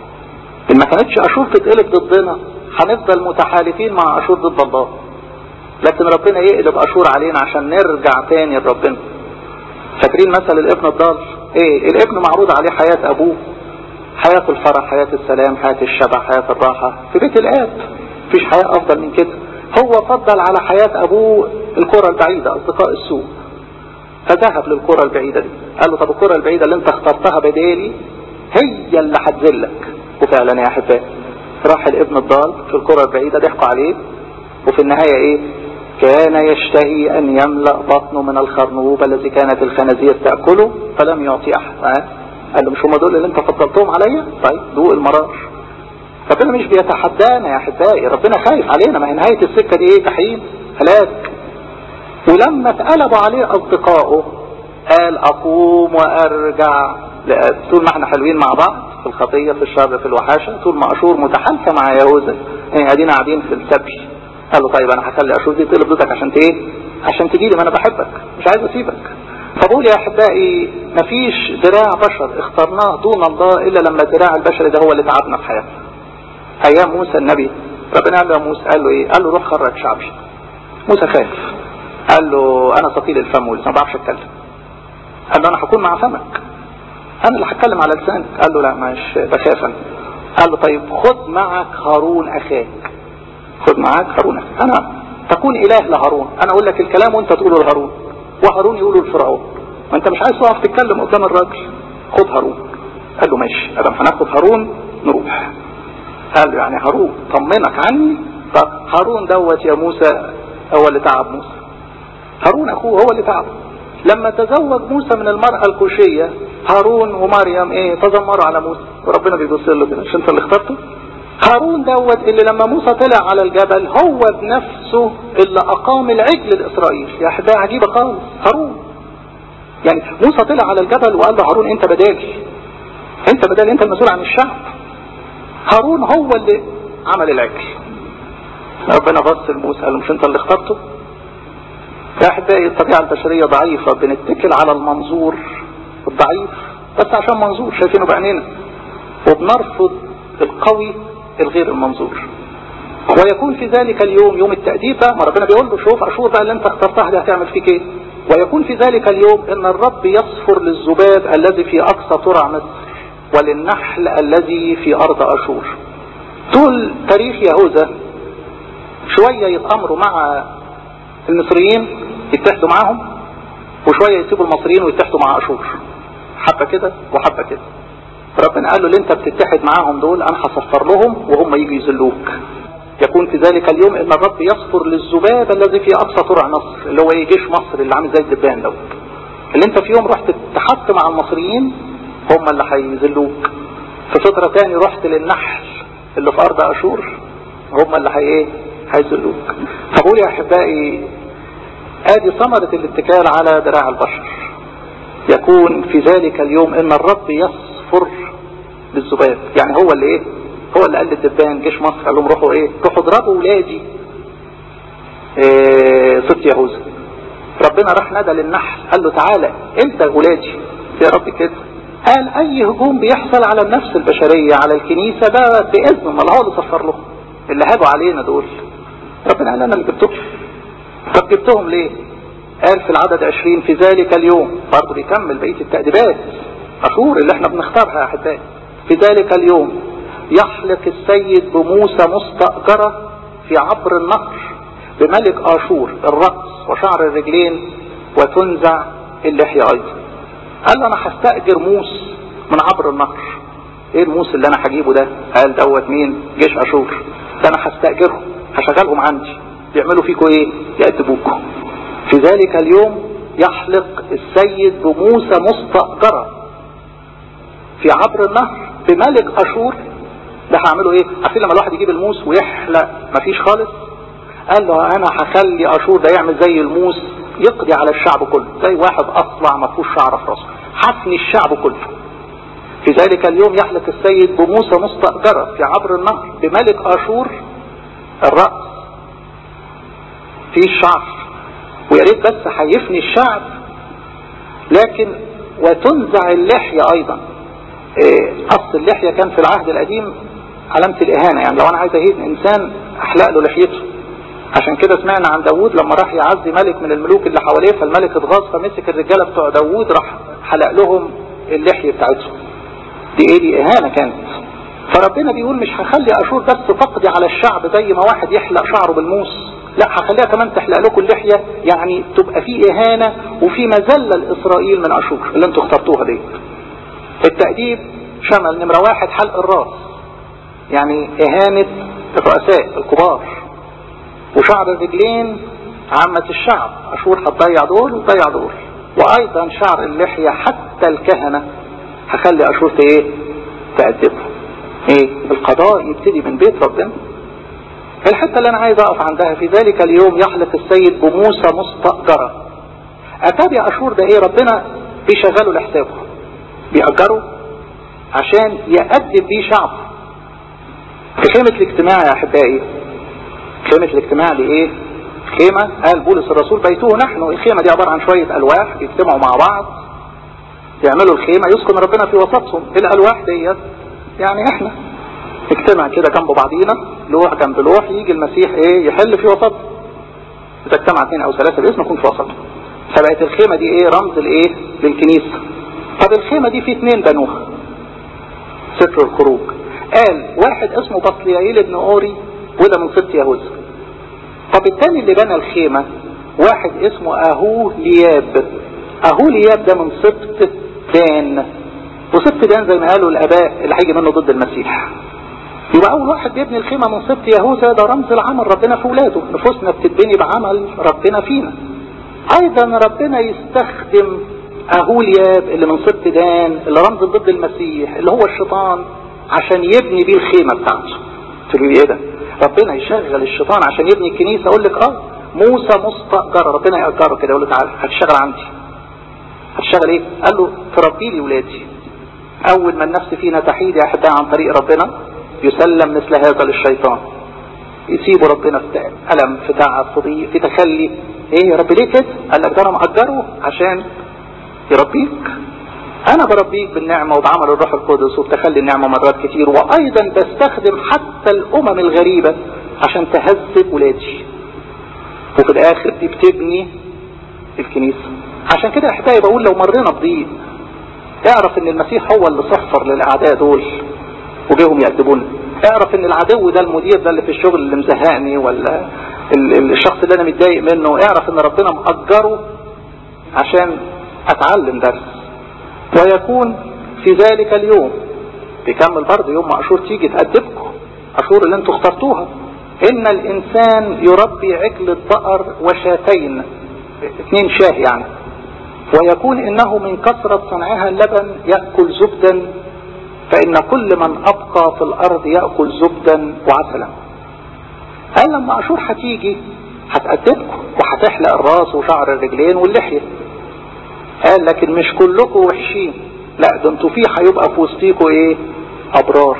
ان ما كانتش اشور تتقلب ضدنا هنفضل متحالفين مع اشور ضد الله لكن ربنا يقلب اشور علينا عشان نرجع تاني لربنا فاكرين مثل الابن الضال ايه الابن معروض عليه حياة ابوه حياة الفرح حياة السلام حياة الشبع حياة الراحة في بيت الاب مفيش حياة افضل من كده هو فضل على حياة ابوه الكرة البعيدة اصدقاء السوء فذهب للكرة البعيدة دي قال له طب الكرة البعيدة اللي انت اخترتها بدالي هي اللي هتذلك وفعلا يا احبائي راح الابن الضال في الكرة البعيدة ضحكوا عليه وفي النهاية ايه كان يشتهي ان يملأ بطنه من الخرنوب الذي كانت الخنازير تأكله فلم يعطي احد ها قال له مش هم دول اللي انت فضلتهم عليا طيب دوق المرار ربنا مش بيتحدانا يا احبائي ربنا خايف علينا ما هي نهاية السكة دي ايه جحيم هلاك ولما اتقلبوا عليه اصدقائه قال اقوم وارجع طول ما احنا حلوين مع بعض في الخطية في الشر في الوحاشة طول ما اشور متحالفة مع يهوذا يعني قاعدين قاعدين في السبي قال له طيب انا هخلي اشور دي تقلب ضدك عشان ايه عشان تجي لي ما انا بحبك مش عايز اسيبك فبقول يا احبائي مفيش ذراع بشر اخترناه دون الله الا لما ذراع البشر ده هو اللي تعبنا في حياتنا ايام موسى النبي ربنا قال له يا موسى قال له ايه قال له روح خرج شعبي موسى خاف قال له انا ثقيل الفم ولسان ما بعرفش اتكلم قال له انا هكون مع فمك انا اللي هتكلم على لسانك قال له لا مش بخاف انا قال له طيب خد معك هارون اخاك خد معاك هارون أخاك. انا تكون اله لهارون انا اقول لك الكلام وانت تقوله لهارون وهارون يقوله لفرعون ما انت مش عايز تقف تتكلم قدام الراجل خد هارون قال له ماشي ادم هناخد هارون نروح قال له يعني هارون طمنك عني طب هارون دوت يا موسى هو اللي تعب موسى هارون اخوه هو اللي تعب لما تزوج موسى من المرأة الكوشية هارون ومريم ايه تذمروا على موسى وربنا بيبص له كده مش انت اللي اخترته هارون دوت اللي لما موسى طلع على الجبل هو بنفسه اللي اقام العجل الاسرائيلي يا احبائي عجيبه خالص هارون يعني موسى طلع على الجبل وقال له هارون انت بدالي انت بدالي انت المسؤول عن الشعب هارون هو اللي عمل العجل ربنا بص لموسى قال له مش انت اللي اخترته يا احبائي الطبيعه البشريه ضعيفه بنتكل على المنظور الضعيف بس عشان منظور شايفينه بعينينا وبنرفض القوي الغير المنظور ويكون في ذلك اليوم يوم التأديب بقى ما ربنا بيقول له شوف أشور بقى اللي انت اخترتها دي هتعمل فيك ايه ويكون في ذلك اليوم ان الرب يصفر للذباب الذي في اقصى ترع مصر وللنحل الذي في ارض اشور طول تاريخ يهوذا شوية يتأمروا مع المصريين يتحدوا معاهم وشوية يسيبوا المصريين ويتحدوا مع اشور حبة كده وحبة كده ربنا قال له اللي انت بتتحد معاهم دول انا هصفر لهم وهم يجوا يذلوك يكون في ذلك اليوم ان الرب يصفر للذباب الذي في اقصى ترع مصر اللي هو ايه جيش مصر اللي عامل زي الدبان دوت اللي انت في يوم رحت اتحدت مع المصريين هم اللي هيذلوك في فترة تاني رحت للنحل اللي في ارض اشور هم اللي هي ايه هيذلوك فبقول يا احبائي ادي ثمرة الاتكال على ذراع البشر يكون في ذلك اليوم ان الرب يصفر للذباب يعني هو اللي ايه هو اللي قال للدبان جيش مصر قال لهم روحوا ايه روحوا اضربوا ولادي إيه ست يهوذا ربنا راح نادى للنحل قال له تعالى انت ولادي يا رب كده قال اي هجوم بيحصل على النفس البشرية على الكنيسة ده باذن الله هو اللي صفر لهم اللي هاجوا علينا دول ربنا قال انا اللي جبتهم طب جبتهم ليه قال في العدد عشرين في ذلك اليوم برضه بيكمل بقية التأديبات أشهر اللي احنا بنختارها يا أحبائي في ذلك اليوم يحلق السيد بموسى مستأجرة في عبر النهر بملك اشور الرأس وشعر الرجلين وتنزع اللحية ايضا قال له انا هستأجر موس من عبر النهر ايه الموس اللي انا هجيبه ده قال دوت مين جيش اشور ده انا هستأجرهم هشغلهم عندي يعملوا فيكم ايه يأدبوكم في ذلك اليوم يحلق السيد بموسى مستأجرة في عبر النهر بملك اشور ده هعمله ايه عارفين لما الواحد يجيب الموس ويحلق مفيش خالص قال له انا هخلي اشور ده يعمل زي الموس يقضي على الشعب كله زي واحد اصلع ما فيهوش شعر في راسه حفني الشعب كله في ذلك اليوم يحلق السيد بموسى مستأجرة في عبر النهر بملك اشور الرأس في الشعر ويا ريت بس هيفني الشعب لكن وتنزع اللحية ايضا إيه اصل اللحية كان في العهد القديم علامة الاهانة يعني لو انا عايز اهين انسان احلق له لحيته عشان كده سمعنا عن داوود لما راح يعزي ملك من الملوك اللي حواليه فالملك اتغاظ فمسك الرجالة بتوع داوود راح حلق لهم اللحية بتاعتهم دي ايه دي اهانة كانت فربنا بيقول مش هخلي اشور بس تقضي على الشعب زي ما واحد يحلق شعره بالموس لا هخليها كمان تحلق لكم اللحية يعني تبقى في اهانة وفي مذلة لاسرائيل من اشور اللي انتوا اخترتوها دي التأديب شمل نمرة واحد حلق الراس يعني اهانة الرؤساء الكبار وشعر الرجلين عامة الشعب اشور هتضيع دول وتضيع دول وايضا شعر اللحية حتى الكهنة هخلي اشور ايه تأدبهم ايه القضاء يبتدي من بيت ربنا الحتة اللي انا عايز اقف عندها في ذلك اليوم يحلق السيد بموسى مستأجرة اتابع اشور ده ايه ربنا بيشغله لحسابه بيأجره عشان يأدب بيه شعبه في خيمة الاجتماع يا احبائي خيمة الاجتماع دي ايه خيمة قال بولس الرسول بيته نحن الخيمة دي عبارة عن شوية الواح بيجتمعوا مع بعض يعملوا الخيمة يسكن ربنا في وسطهم الالواح ديت يعني احنا نجتمع كده جنب بعضينا لوح جنب لوح يجي المسيح ايه يحل في وسط تجتمع اثنين او ثلاثة باسم يكون في وسط فبقت الخيمة دي ايه رمز الايه للكنيسة طب الخيمة دي في اثنين بنوها سفر الخروج قال واحد اسمه بطليائيل ابن اوري وده من سبط يهوذا طب الثاني اللي بنى الخيمة واحد اسمه اهو لياب اهو لياب ده من سبط دان وسبط دان زي ما قالوا الاباء اللي هيجي منه ضد المسيح يبقى اول واحد بيبني الخيمة من سبط يهوذا ده رمز العمل ربنا في ولاده نفوسنا بتتبني بعمل ربنا فينا ايضا ربنا يستخدم اهولياب اللي من سبط دان اللي رمز ضد المسيح اللي هو الشيطان عشان يبني بيه الخيمة بتاعته تقول ايه ده ربنا يشغل الشيطان عشان يبني الكنيسة اقول لك اه موسى مستأجر ربنا يأجره كده يقول له تعالى هتشتغل عندي هتشتغل ايه قال له تربي لي ولادي اول ما النفس فينا تحيد يا احبائي عن طريق ربنا يسلم مثل هذا للشيطان يسيبه ربنا في ألم في تعب في ضيق في تخلي ايه يا رب ليه كده قال لك ده انا مأجره عشان يربيك انا بربيك بالنعمة وبعمل الروح القدس وبتخلي النعمة مرات كتير وايضا بستخدم حتى الامم الغريبة عشان تهذب ولادي وفي الاخر دي بتبني الكنيسة عشان كده احبائي بقول لو مرينا بضيق اعرف ان المسيح هو اللي صفر للاعداء دول وجيهم يأدبونا اعرف ان العدو ده المدير ده اللي في الشغل اللي مزهقني ولا الشخص اللي انا متضايق منه اعرف ان ربنا مأجره عشان اتعلم درس ويكون في ذلك اليوم بيكمل برضه يوم ما اشور تيجي تأدبكم اشور اللي انتوا اخترتوها ان الانسان يربي عجل بقر وشاتين اثنين شاه يعني ويكون انه من كثرة صنعها اللبن يأكل زبدا فإن كل من أبقى في الأرض يأكل زبدا وعسلا قال لما أشور هتيجي هتأدبكم وهتحلق الراس وشعر الرجلين واللحية قال لكن مش كلكم وحشين لا ده انتوا فيه هيبقى في وسطيكوا ايه أبرار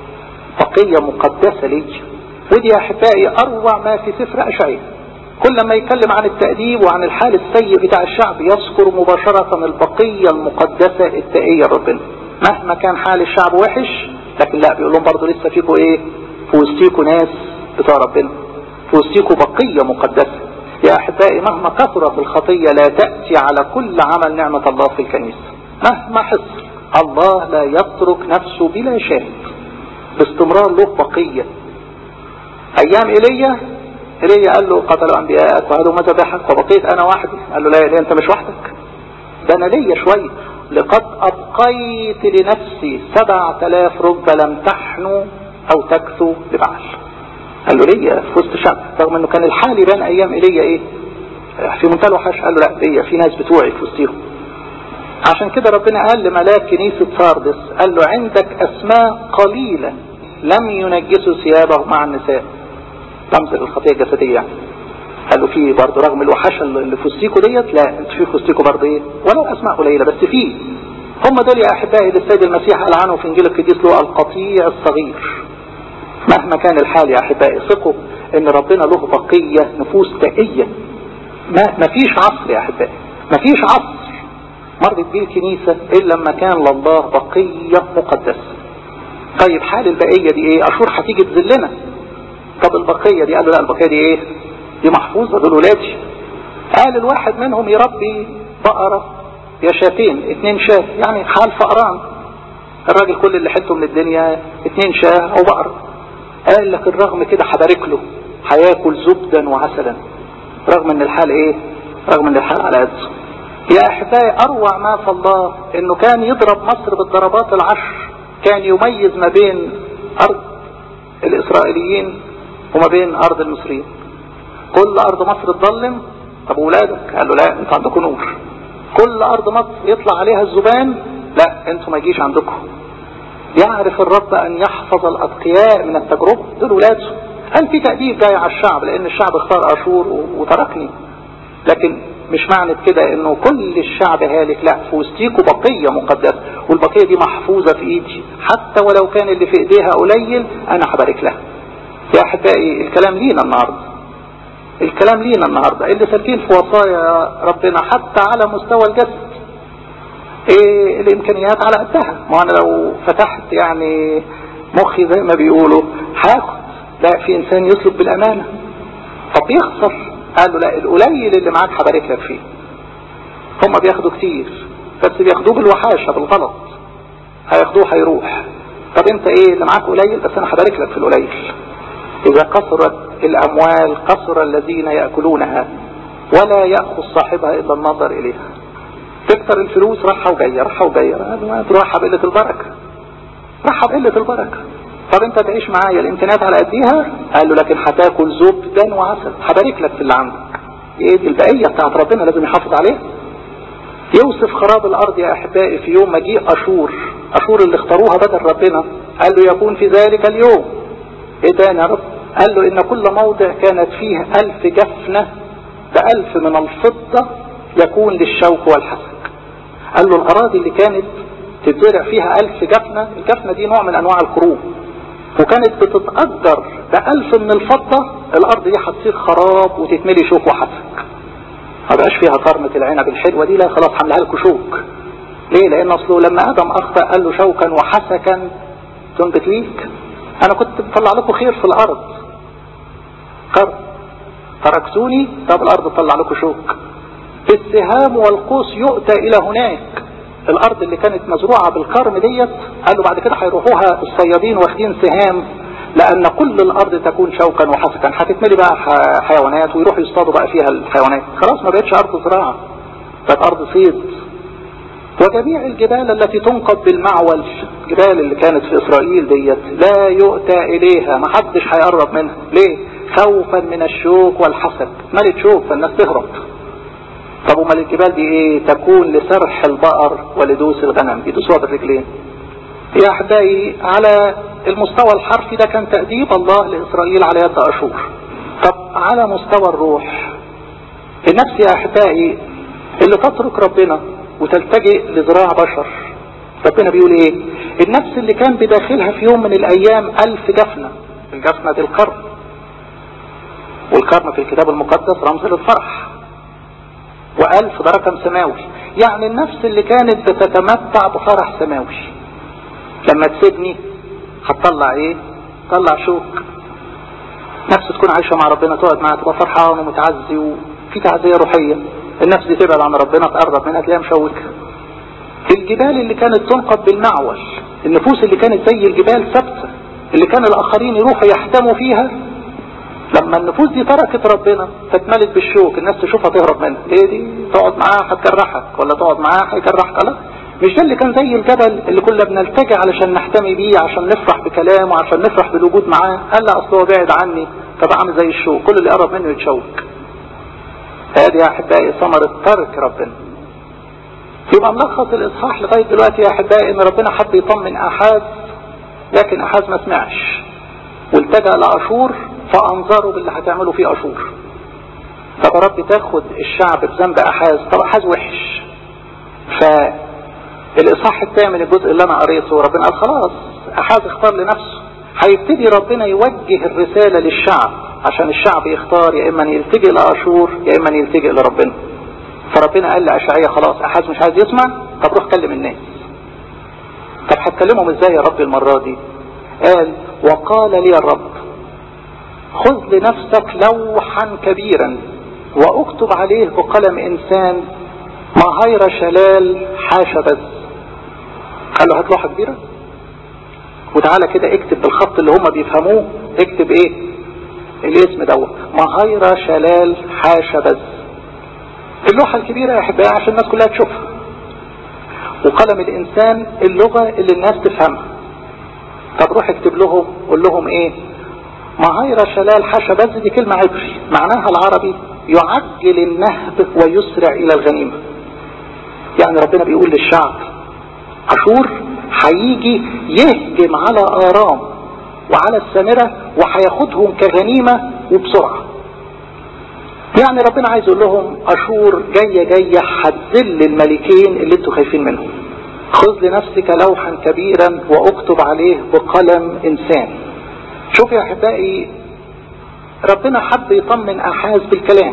بقية مقدسة لي ودي يا أحبائي أروع ما في سفر أشعياء كل ما يتكلم عن التأديب وعن الحال السيء بتاع الشعب يذكر مباشرة البقية المقدسة التائية ربنا مهما كان حال الشعب وحش لكن لا بيقول لهم برضه لسه فيكم ايه في وسطيكوا ناس بتوع ربنا في وسطيكوا بقية مقدسة يا احبائي مهما كثرت الخطية لا تأتي على كل عمل نعمة الله في الكنيسة مهما حصل الله لا يترك نفسه بلا شاهد باستمرار له بقية ايام ايليا ايليا قال له قتلوا انبياءك وهدوا مذبحك وبقيت انا وحدي قال له لا يا انت مش وحدك ده انا ليا شويه لقد ابقيت لنفسي سبعة الاف ركبة لم تحنوا او تكثوا لبعل قال له ليا في وسط شعب رغم انه كان الحال يبان ايام ايليا ايه في منتهى الوحش قال له لا ليا في ناس بتوعي في وسطهم عشان كده ربنا قال لملاك كنيسة ساردس قال له عندك اسماء قليلة لم ينجسوا ثيابه مع النساء رمز للخطية الجسدية يعني قال له في برضه رغم الوحشة اللي في وسطيكوا ديت لا انت في وسطيكوا برضه ايه ولو اسماء قليلة بس في هم دول يا احبائي اللي السيد المسيح قال عنه في انجيل القديس له القطيع الصغير مهما كان الحال يا احبائي ثقوا ان ربنا له بقية نفوس تقية ما مفيش عصر يا احبائي مفيش عصر مرت بيه الكنيسة الا لما كان لله بقية مقدسة طيب حال البقية دي ايه اشور هتيجي تذلنا طب البقية دي قال له لا البقية دي ايه دي محفوظة دول ولادي قال الواحد منهم يربي بقرة يا شاتين اتنين شاه يعني حال فقران الراجل كل اللي حته من الدنيا اتنين شاه او بقرة قال لك الرغم كده هبارك له هياكل زبدا وعسلا رغم ان الحال ايه رغم ان الحال على قده يا احبائي اروع ما في الله انه كان يضرب مصر بالضربات العشر كان يميز ما بين ارض الاسرائيليين وما بين ارض المصريين كل ارض مصر تظلم طب ولادك قال له لا انتوا عندكم نور كل ارض مصر يطلع عليها الذبان لا انتوا ما يجيش عندكم يعرف الرب ان يحفظ الاتقياء من التجربة دول ولاده هل في تأديب جاي على الشعب لان الشعب اختار اشور وتركني لكن مش معنى كده انه كل الشعب هالك لا في وسطيكوا بقية مقدسة والبقية دي محفوظة في ايدي حتى ولو كان اللي في ايديها قليل انا هبارك لها يا احبائي الكلام لينا النهاردة الكلام لينا النهاردة اللي سالكين في وصايا ربنا حتى على مستوى الجسد ايه الامكانيات على قدها ما انا لو فتحت يعني مخي زي ما بيقولوا هاخد لا في انسان يسلك بالامانة طب يخسر قال له لا القليل اللي معاك هبارك لك فيه هم بياخدوا كتير بس بياخدوه بالوحاشة بالغلط هياخدوه هيروح طب انت ايه اللي معاك قليل بس انا هبارك لك في القليل اذا كثرت الاموال كثر الذين يأكلونها ولا يأخذ صاحبها الا النظر اليها تكتر الفلوس راحة وجاية راحة وجاية راحة بقلة البركة راحة بقلة البركة طب انت تعيش معايا الامكانيات على قديها قال له لكن هتاكل زبدا وعسل هبارك لك في اللي عندك ايه دي البقية بتاعت ربنا لازم يحافظ عليها يوصف خراب الارض يا احبائي في يوم مجيء اشور اشور اللي اختاروها بدل ربنا قال له يكون في ذلك اليوم ايه تاني يا رب قال له ان كل موضع كانت فيه الف جفنة بألف من الفضة يكون للشوك والحسك قال له الاراضي اللي كانت تتزرع فيها الف جفنة الجفنة دي نوع من انواع الكروب وكانت بتتأجر بألف من الفضة الأرض دي هتصير خراب وتتملي شوك وحسك ما بقاش فيها كرمة العنب الحلوة دي لا خلاص حملها لكم شوك ليه لأن أصله لما آدم أخطأ قال له شوكا وحسكا تنبت ليك أنا كنت بطلع لكم خير في الأرض كرم تركتوني طب الأرض تطلع لكم شوك بالسهام والقوس يؤتى إلى هناك الارض اللي كانت مزروعة بالكرم ديت قالوا بعد كده هيروحوها الصيادين واخدين سهام لان كل الارض تكون شوكا وحسكا هتتملي بقى حيوانات ويروحوا يصطادوا بقى فيها الحيوانات خلاص ما بقتش ارض زراعة بقت ارض صيد وجميع الجبال التي تنقض بالمعول الجبال اللي كانت في اسرائيل ديت لا يؤتى اليها ما حدش هيقرب منها ليه خوفا من الشوك والحسد ملت شوك فالناس تهرب طب امال الجبال دي ايه تكون لسرح البقر ولدوس الغنم يدوسوها بالرجلين يا احبائي على المستوى الحرفي ده كان تأديب الله لإسرائيل على يد أشور طب على مستوى الروح النفس يا احبائي اللي تترك ربنا وتلتجئ لذراع بشر ربنا بيقول ايه النفس اللي كان بداخلها في يوم من الايام الف جفنة الجفنة دي الكرم والكرم في الكتاب المقدس رمز للفرح وألف ده رقم سماوي يعني النفس اللي كانت بتتمتع بفرح سماوي لما تسيبني هتطلع ايه طلع شوك نفس تكون عايشة مع ربنا تقعد معها تبقى فرحان ومتعزي وفي تعزية روحية النفس دي تبعد عن ربنا تقرب منها تلاقيها مشوكة الجبال اللي كانت تنقض بالمعول النفوس اللي كانت زي الجبال ثابتة اللي كان الآخرين يروحوا يحتموا فيها لما النفوس دي تركت ربنا فاتملت بالشوك الناس تشوفها تهرب منها ايه دي تقعد معاها هتجرحك ولا تقعد معاها هيجرحك لا مش ده اللي كان زي الجبل اللي كنا بنلتجئ علشان نحتمي بيه عشان نفرح بكلامه عشان نفرح بالوجود معاه قال لا اصل هو بعد عني فبقى عامل زي الشوك كل اللي قرب منه يتشوك هذه يا احبائي ثمرة ترك ربنا يبقى ملخص الاصحاح لغايه دلوقتي يا احبائي ان ربنا حب يطمن احاز لكن احاز ما سمعش والتجأ لاشور فانظروا باللي هتعملوا فيه اشور طب يا رب تاخد الشعب بذنب احاز طب احاز وحش فالاصحاح الثامن الجزء اللي انا قريته ربنا قال خلاص احاز اختار لنفسه هيبتدي ربنا يوجه الرسالة للشعب عشان الشعب يختار يا اما يلتجئ لاشور يا اما يلتجئ لربنا فربنا قال لاشعياء خلاص احاز مش عايز يسمع طب روح كلم الناس طب هتكلمهم ازاي يا رب المرة دي قال وقال لي الرب خذ لنفسك لوحا كبيرا واكتب عليه بقلم انسان مهير شلال حاشا بس قال له هات لوحة كبيرة وتعالى كده اكتب بالخط اللي هم بيفهموه اكتب ايه الاسم دوت مهير شلال حاشا بس اللوحة الكبيرة يا احبائي عشان الناس كلها تشوفها وقلم الانسان اللغة اللي الناس تفهمها طب روح اكتب لهم قول لهم ايه مهير شلال حاشا بس دي كلمة عبري معناها العربي يعجل النهب ويسرع الى الغنيمة يعني ربنا بيقول للشعب عاشور هيجي يهجم على ارام وعلى السامرة وهياخدهم كغنيمة وبسرعة يعني ربنا عايز يقول لهم اشور جاية جاية هتذل الملكين اللي انتوا خايفين منهم خذ لنفسك لوحا كبيرا واكتب عليه بقلم انسان شوف يا احبائي ربنا حب يطمن احاز بالكلام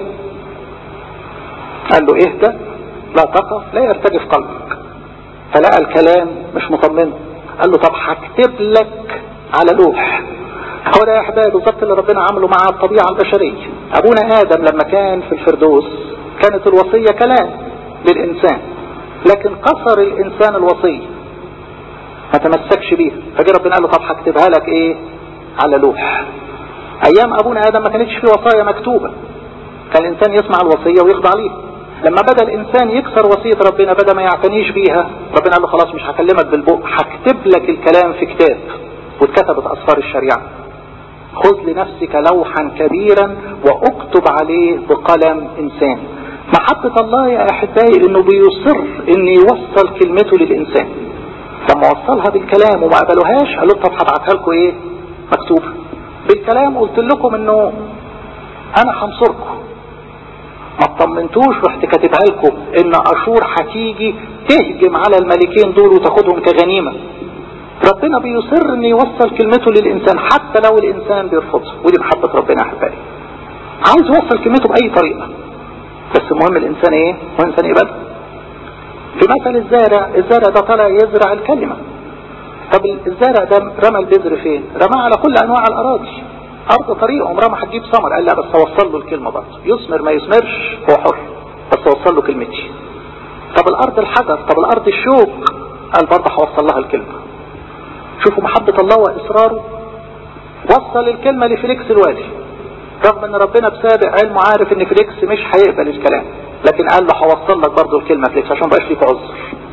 قال له اهدى لا تقف لا يرتجف قلبك فلقى الكلام مش مطمنه قال له طب هكتب لك على لوح هو ده يا احبائي بالظبط اللي ربنا عمله مع الطبيعه البشريه ابونا ادم لما كان في الفردوس كانت الوصيه كلام للانسان لكن كسر الانسان الوصيه ما تمسكش بيها فجي ربنا قال له طب هكتبها لك ايه على لوح ايام ابونا ادم ما كانتش في وصايا مكتوبه كان الانسان يسمع الوصيه ويخضع ليها لما بدا الانسان يكسر وصيه ربنا بدا ما يعتنيش بيها ربنا قال له خلاص مش هكلمك بالبق هكتب لك الكلام في كتاب واتكتبت اسفار الشريعه خذ لنفسك لوحا كبيرا واكتب عليه بقلم انسان محبة الله يا احبائي انه بيصر ان يوصل كلمته للانسان لما وصلها بالكلام وما قبلوهاش قالوا طب هبعتها لكم ايه مكتوبة بالكلام قلت لكم انه انا هنصركم ما اطمنتوش رحت كاتبها لكم ان اشور هتيجي تهجم على الملكين دول وتاخدهم كغنيمه ربنا بيصر ان يوصل كلمته للانسان حتى لو الانسان بيرفضها ودي محبه ربنا يا احبائي عايز يوصل كلمته باي طريقه بس المهم الانسان ايه هو الانسان يقبل في مثل الزارع الزارع ده طالع يزرع الكلمه طب الزارع ده رمى البذر فين رماه على كل انواع الاراضي ارض طريق عمرها ما هتجيب ثمر قال لا بس اوصل له الكلمه برضه يثمر ما يثمرش هو حر بس اوصل له كلمتي طب الارض الحجر طب الارض الشوك قال برضه هوصل لها الكلمه شوفوا محبة الله وإصراره وصل الكلمة لفليكس الوالي رغم ان ربنا بسابق علمه عارف ان فليكس مش هيقبل الكلام لكن قال له هوصل لك برضه الكلمة فليكس عشان بقاش ليك عذر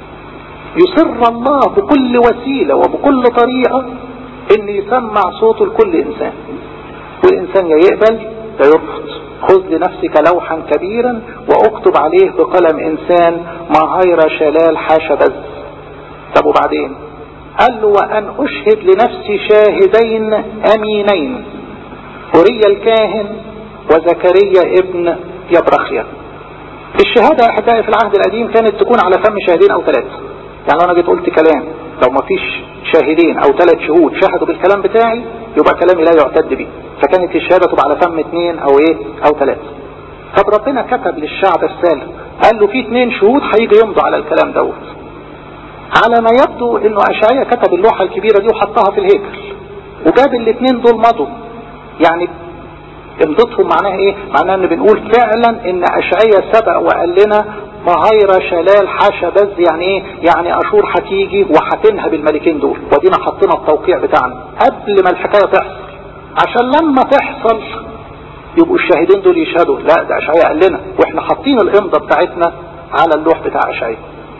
يصر الله بكل وسيلة وبكل طريقة ان يسمع صوته لكل انسان والانسان يا يقبل يا يرفض خذ لنفسك لوحا كبيرا واكتب عليه بقلم انسان مهير شلال حاشا بز طب وبعدين قال له وأن أشهد لنفسي شاهدين أمينين أوريا الكاهن وزكريا ابن يبرخيا الشهادة يا أحبائي في العهد القديم كانت تكون على فم شاهدين أو ثلاثة يعني لو أنا جيت قلت كلام لو ما فيش شاهدين أو ثلاث شهود شهدوا بالكلام بتاعي يبقى كلامي لا يعتد به فكانت الشهادة تبقى على فم اثنين أو إيه أو ثلاثة طب ربنا كتب للشعب رسالة قال له في اثنين شهود هيجي يمضوا على الكلام دوت على ما يبدو انه اشعياء كتب اللوحة الكبيرة دي وحطها في الهيكل وجاب الاثنين دول مضوا يعني امضتهم معناها ايه معناها ان بنقول فعلا ان اشعياء سبق وقال لنا مهيرة شلال حاشا بز يعني ايه يعني اشور هتيجي وهتنهب الملكين دول ودينا حطينا التوقيع بتاعنا قبل ما الحكاية تحصل عشان لما تحصل يبقوا الشاهدين دول يشهدوا لا ده اشعياء قال لنا واحنا حاطين الامضه بتاعتنا على اللوح بتاع اشعياء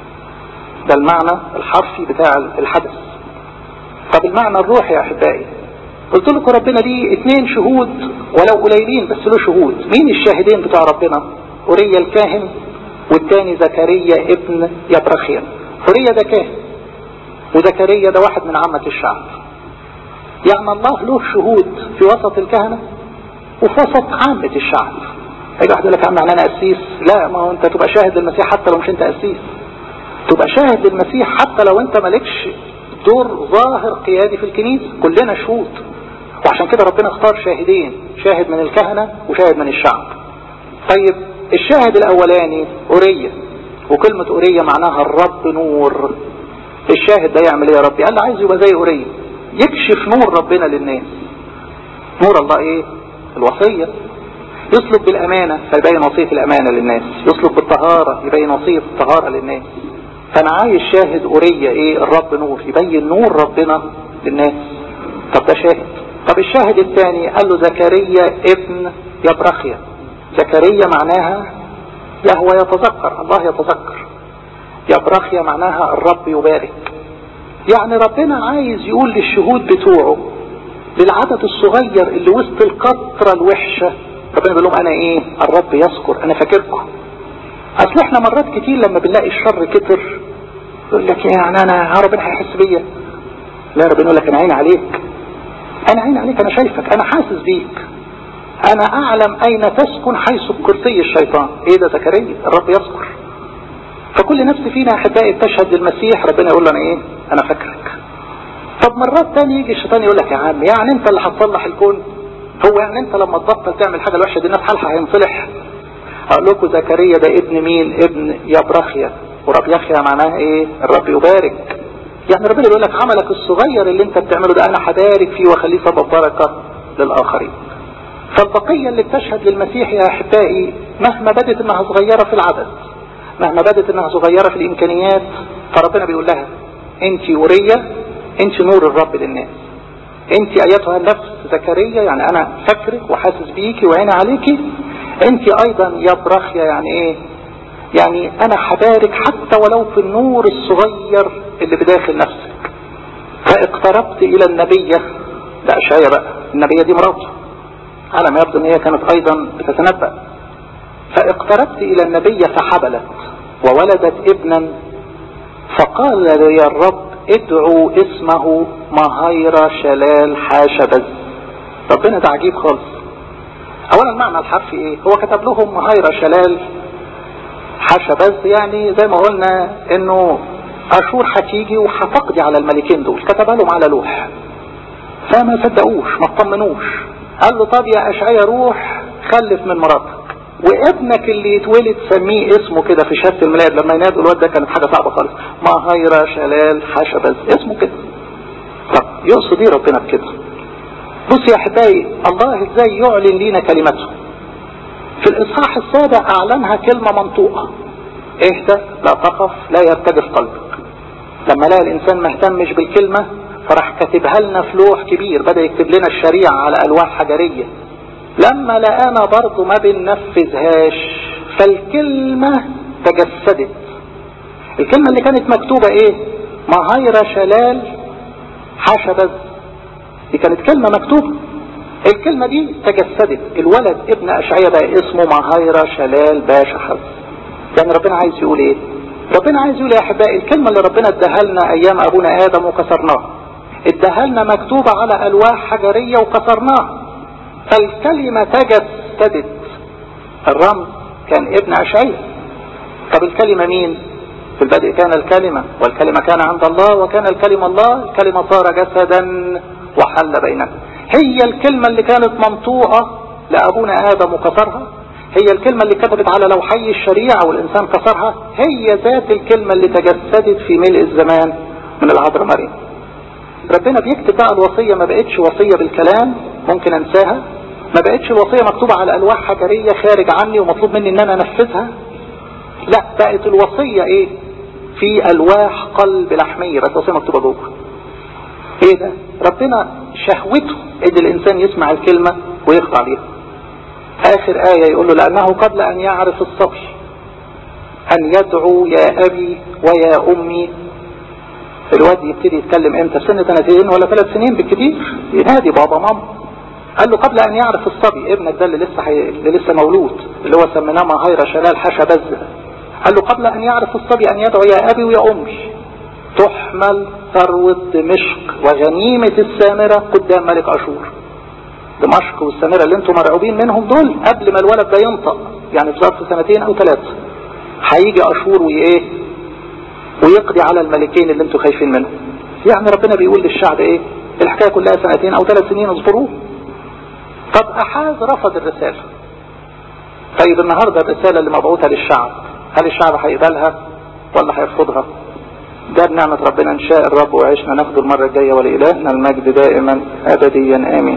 ده المعنى الحرفي بتاع الحدث طب المعنى الروحي يا احبائي قلت لكم ربنا ليه اثنين شهود ولو قليلين بس له شهود مين الشاهدين بتوع ربنا اوريا الكاهن والتاني زكريا ابن يبرخيا اوريا ده كاهن وزكريا ده واحد من عامة الشعب يعني الله له شهود في وسط الكهنة وفي وسط عامة الشعب هيجي واحد يقول لك يا عم يعني انا قسيس لا ما هو انت تبقى شاهد للمسيح حتى لو مش انت قسيس تبقى شاهد للمسيح حتى لو انت مالكش دور ظاهر قيادي في الكنيسة كلنا شهود وعشان كده ربنا اختار شاهدين شاهد من الكهنة وشاهد من الشعب طيب الشاهد الاولاني اوريا وكلمة اوريا معناها الرب نور الشاهد ده يعمل ايه يا ربي قال له عايز يبقى زي اوريا يكشف نور ربنا للناس نور الله ايه الوصية يسلك بالامانة فيبين وصية الامانة للناس يسلك بالطهارة يبين وصية الطهارة للناس فانا عايز شاهد اوريا ايه الرب نور يبين نور ربنا للناس طب ده شاهد طب الشاهد الثاني قال له زكريا ابن يبرخيا زكريا معناها يهوى يتذكر الله يتذكر يبرخيا معناها الرب يبارك يعني ربنا عايز يقول للشهود بتوعه للعدد الصغير اللي وسط القطرة الوحشة ربنا بيقول لهم انا ايه الرب يذكر انا فاكركم اصل احنا مرات كتير لما بنلاقي الشر كتر يقول لك يعني انا ربنا هيحس بيا لا ربنا يقول لك انا عيني عليك انا عيني عليك انا شايفك انا حاسس بيك انا اعلم اين تسكن حيث كرسي الشيطان ايه ده زكريا الرب يذكر فكل نفس فينا احبائي تشهد للمسيح ربنا يقول له انا ايه انا فاكرك طب مرات تاني يجي الشيطان يقول لك يا عم يعني انت اللي هتصلح الكون هو يعني انت لما تبطل تعمل حاجه الوحشه دي الناس حالها هينصلح اقول لكم زكريا ده ابن مين ابن يبرخيا ورب يخيا معناه ايه الرب يبارك يعني ربنا بيقول لك عملك الصغير اللي انت بتعمله ده انا هبارك فيه واخليه سبب بركه للاخرين فالبقيه اللي بتشهد للمسيح يا احبائي مهما بدت انها صغيره في العدد مهما بدت انها صغيره في الامكانيات فربنا بيقول لها انت وريه انت نور الرب للناس انت ايتها النفس زكريا يعني انا فاكرك وحاسس بيكي وعيني عليكي انت ايضا يا برخيا يعني ايه يعني انا هبارك حتى ولو في النور الصغير اللي بداخل نفسك فاقتربت الى النبية ده اشعيا بقى النبية دي مراته على ما يبدو ان هي كانت ايضا بتتنبأ فاقتربت الى النبية فحبلت وولدت ابنا فقال لي الرب ادعوا اسمه مهيرة شلال حاشبز ربنا ده عجيب خالص اولا المعنى الحرفي ايه هو كتب لهم مهيرة شلال حاشبز يعني زي ما قلنا انه اشور هتيجي وهتقضي على الملكين دول كتبها لهم على لوح فما صدقوش ما اطمنوش قال له طب يا اشعيا روح خلف من مراتك وابنك اللي يتولد سميه اسمه كده في شهاده الميلاد لما ينادوا الواد ده كانت حاجه صعبه خالص مهيرة شلال حشبز اسمه كده طب يقصد ايه ربنا بكده بص يا احبائي الله ازاي يعلن لينا كلمته في الاصحاح السابع اعلنها كلمه منطوقه اهدى لا تخف لا يرتجف قلبك لما لقى الانسان ما اهتمش بالكلمه فراح كاتبها لنا في لوح كبير بدا يكتب لنا الشريعه على الواح حجريه لما لقانا برضه ما بننفذهاش فالكلمة تجسدت الكلمة اللي كانت مكتوبة ايه مهيرة شلال حشبز دي كانت كلمة مكتوبة الكلمة دي تجسدت الولد ابن اشعياء بقى اسمه مهيرة شلال باشا حز يعني ربنا عايز يقول ايه ربنا عايز يقول يا احبائي الكلمة اللي ربنا اداها لنا ايام ابونا ادم وكسرناها اداها لنا مكتوبة على الواح حجرية وكسرناها فالكلمة تجسدت الرمز كان ابن أشعياء طب الكلمة مين في البدء كان الكلمة والكلمة كان عند الله وكان الكلمة الله الكلمة صار جسدا وحل بيننا هي الكلمة اللي كانت منطوقة لأبونا آدم وكسرها هي الكلمة اللي كتبت على لوحي الشريعة والإنسان كسرها هي ذات الكلمة اللي تجسدت في ملء الزمان من العذراء مريم ربنا بيكتب بقى الوصية ما بقتش وصية بالكلام ممكن انساها ما بقتش الوصية مكتوبة على ألواح حجرية خارج عني ومطلوب مني ان انا انفذها لا بقت الوصية ايه في ألواح قلب لحمية بس الوصية مكتوبة جوه ايه ده ربنا شهوته ان الانسان يسمع الكلمة ويخضع ليها اخر آية يقول له لانه قبل ان يعرف الصبي ان يدعو يا ابي ويا امي الواد يبتدي يتكلم امتى في سن سنتين ولا ثلاث سنين بالكثير ينادي بابا ماما قال له قبل ان يعرف الصبي ابنك ده اللي لسه حي... اللي لسه مولود اللي هو سميناه مهيرة شلال حشا بزة قال له قبل ان يعرف الصبي ان يدعو يا ابي ويا امي تحمل ثروة دمشق وغنيمة السامرة قدام ملك اشور دمشق والسامرة اللي انتم مرعوبين منهم دول قبل ما الولد ده ينطق يعني في ظرف سنتين او ثلاثة هيجي اشور وايه ويقضي على الملكين اللي انتم خايفين منهم يعني ربنا بيقول للشعب ايه الحكاية كلها سنتين او ثلاث سنين اصبروه طب احاز رفض الرسالة طيب النهاردة الرسالة اللي مبعوثة للشعب هل الشعب هيقبلها ولا هيرفضها ده بنعمة ربنا ان شاء الرب وعشنا ناخده المرة الجاية ولإلهنا المجد دائما ابديا امين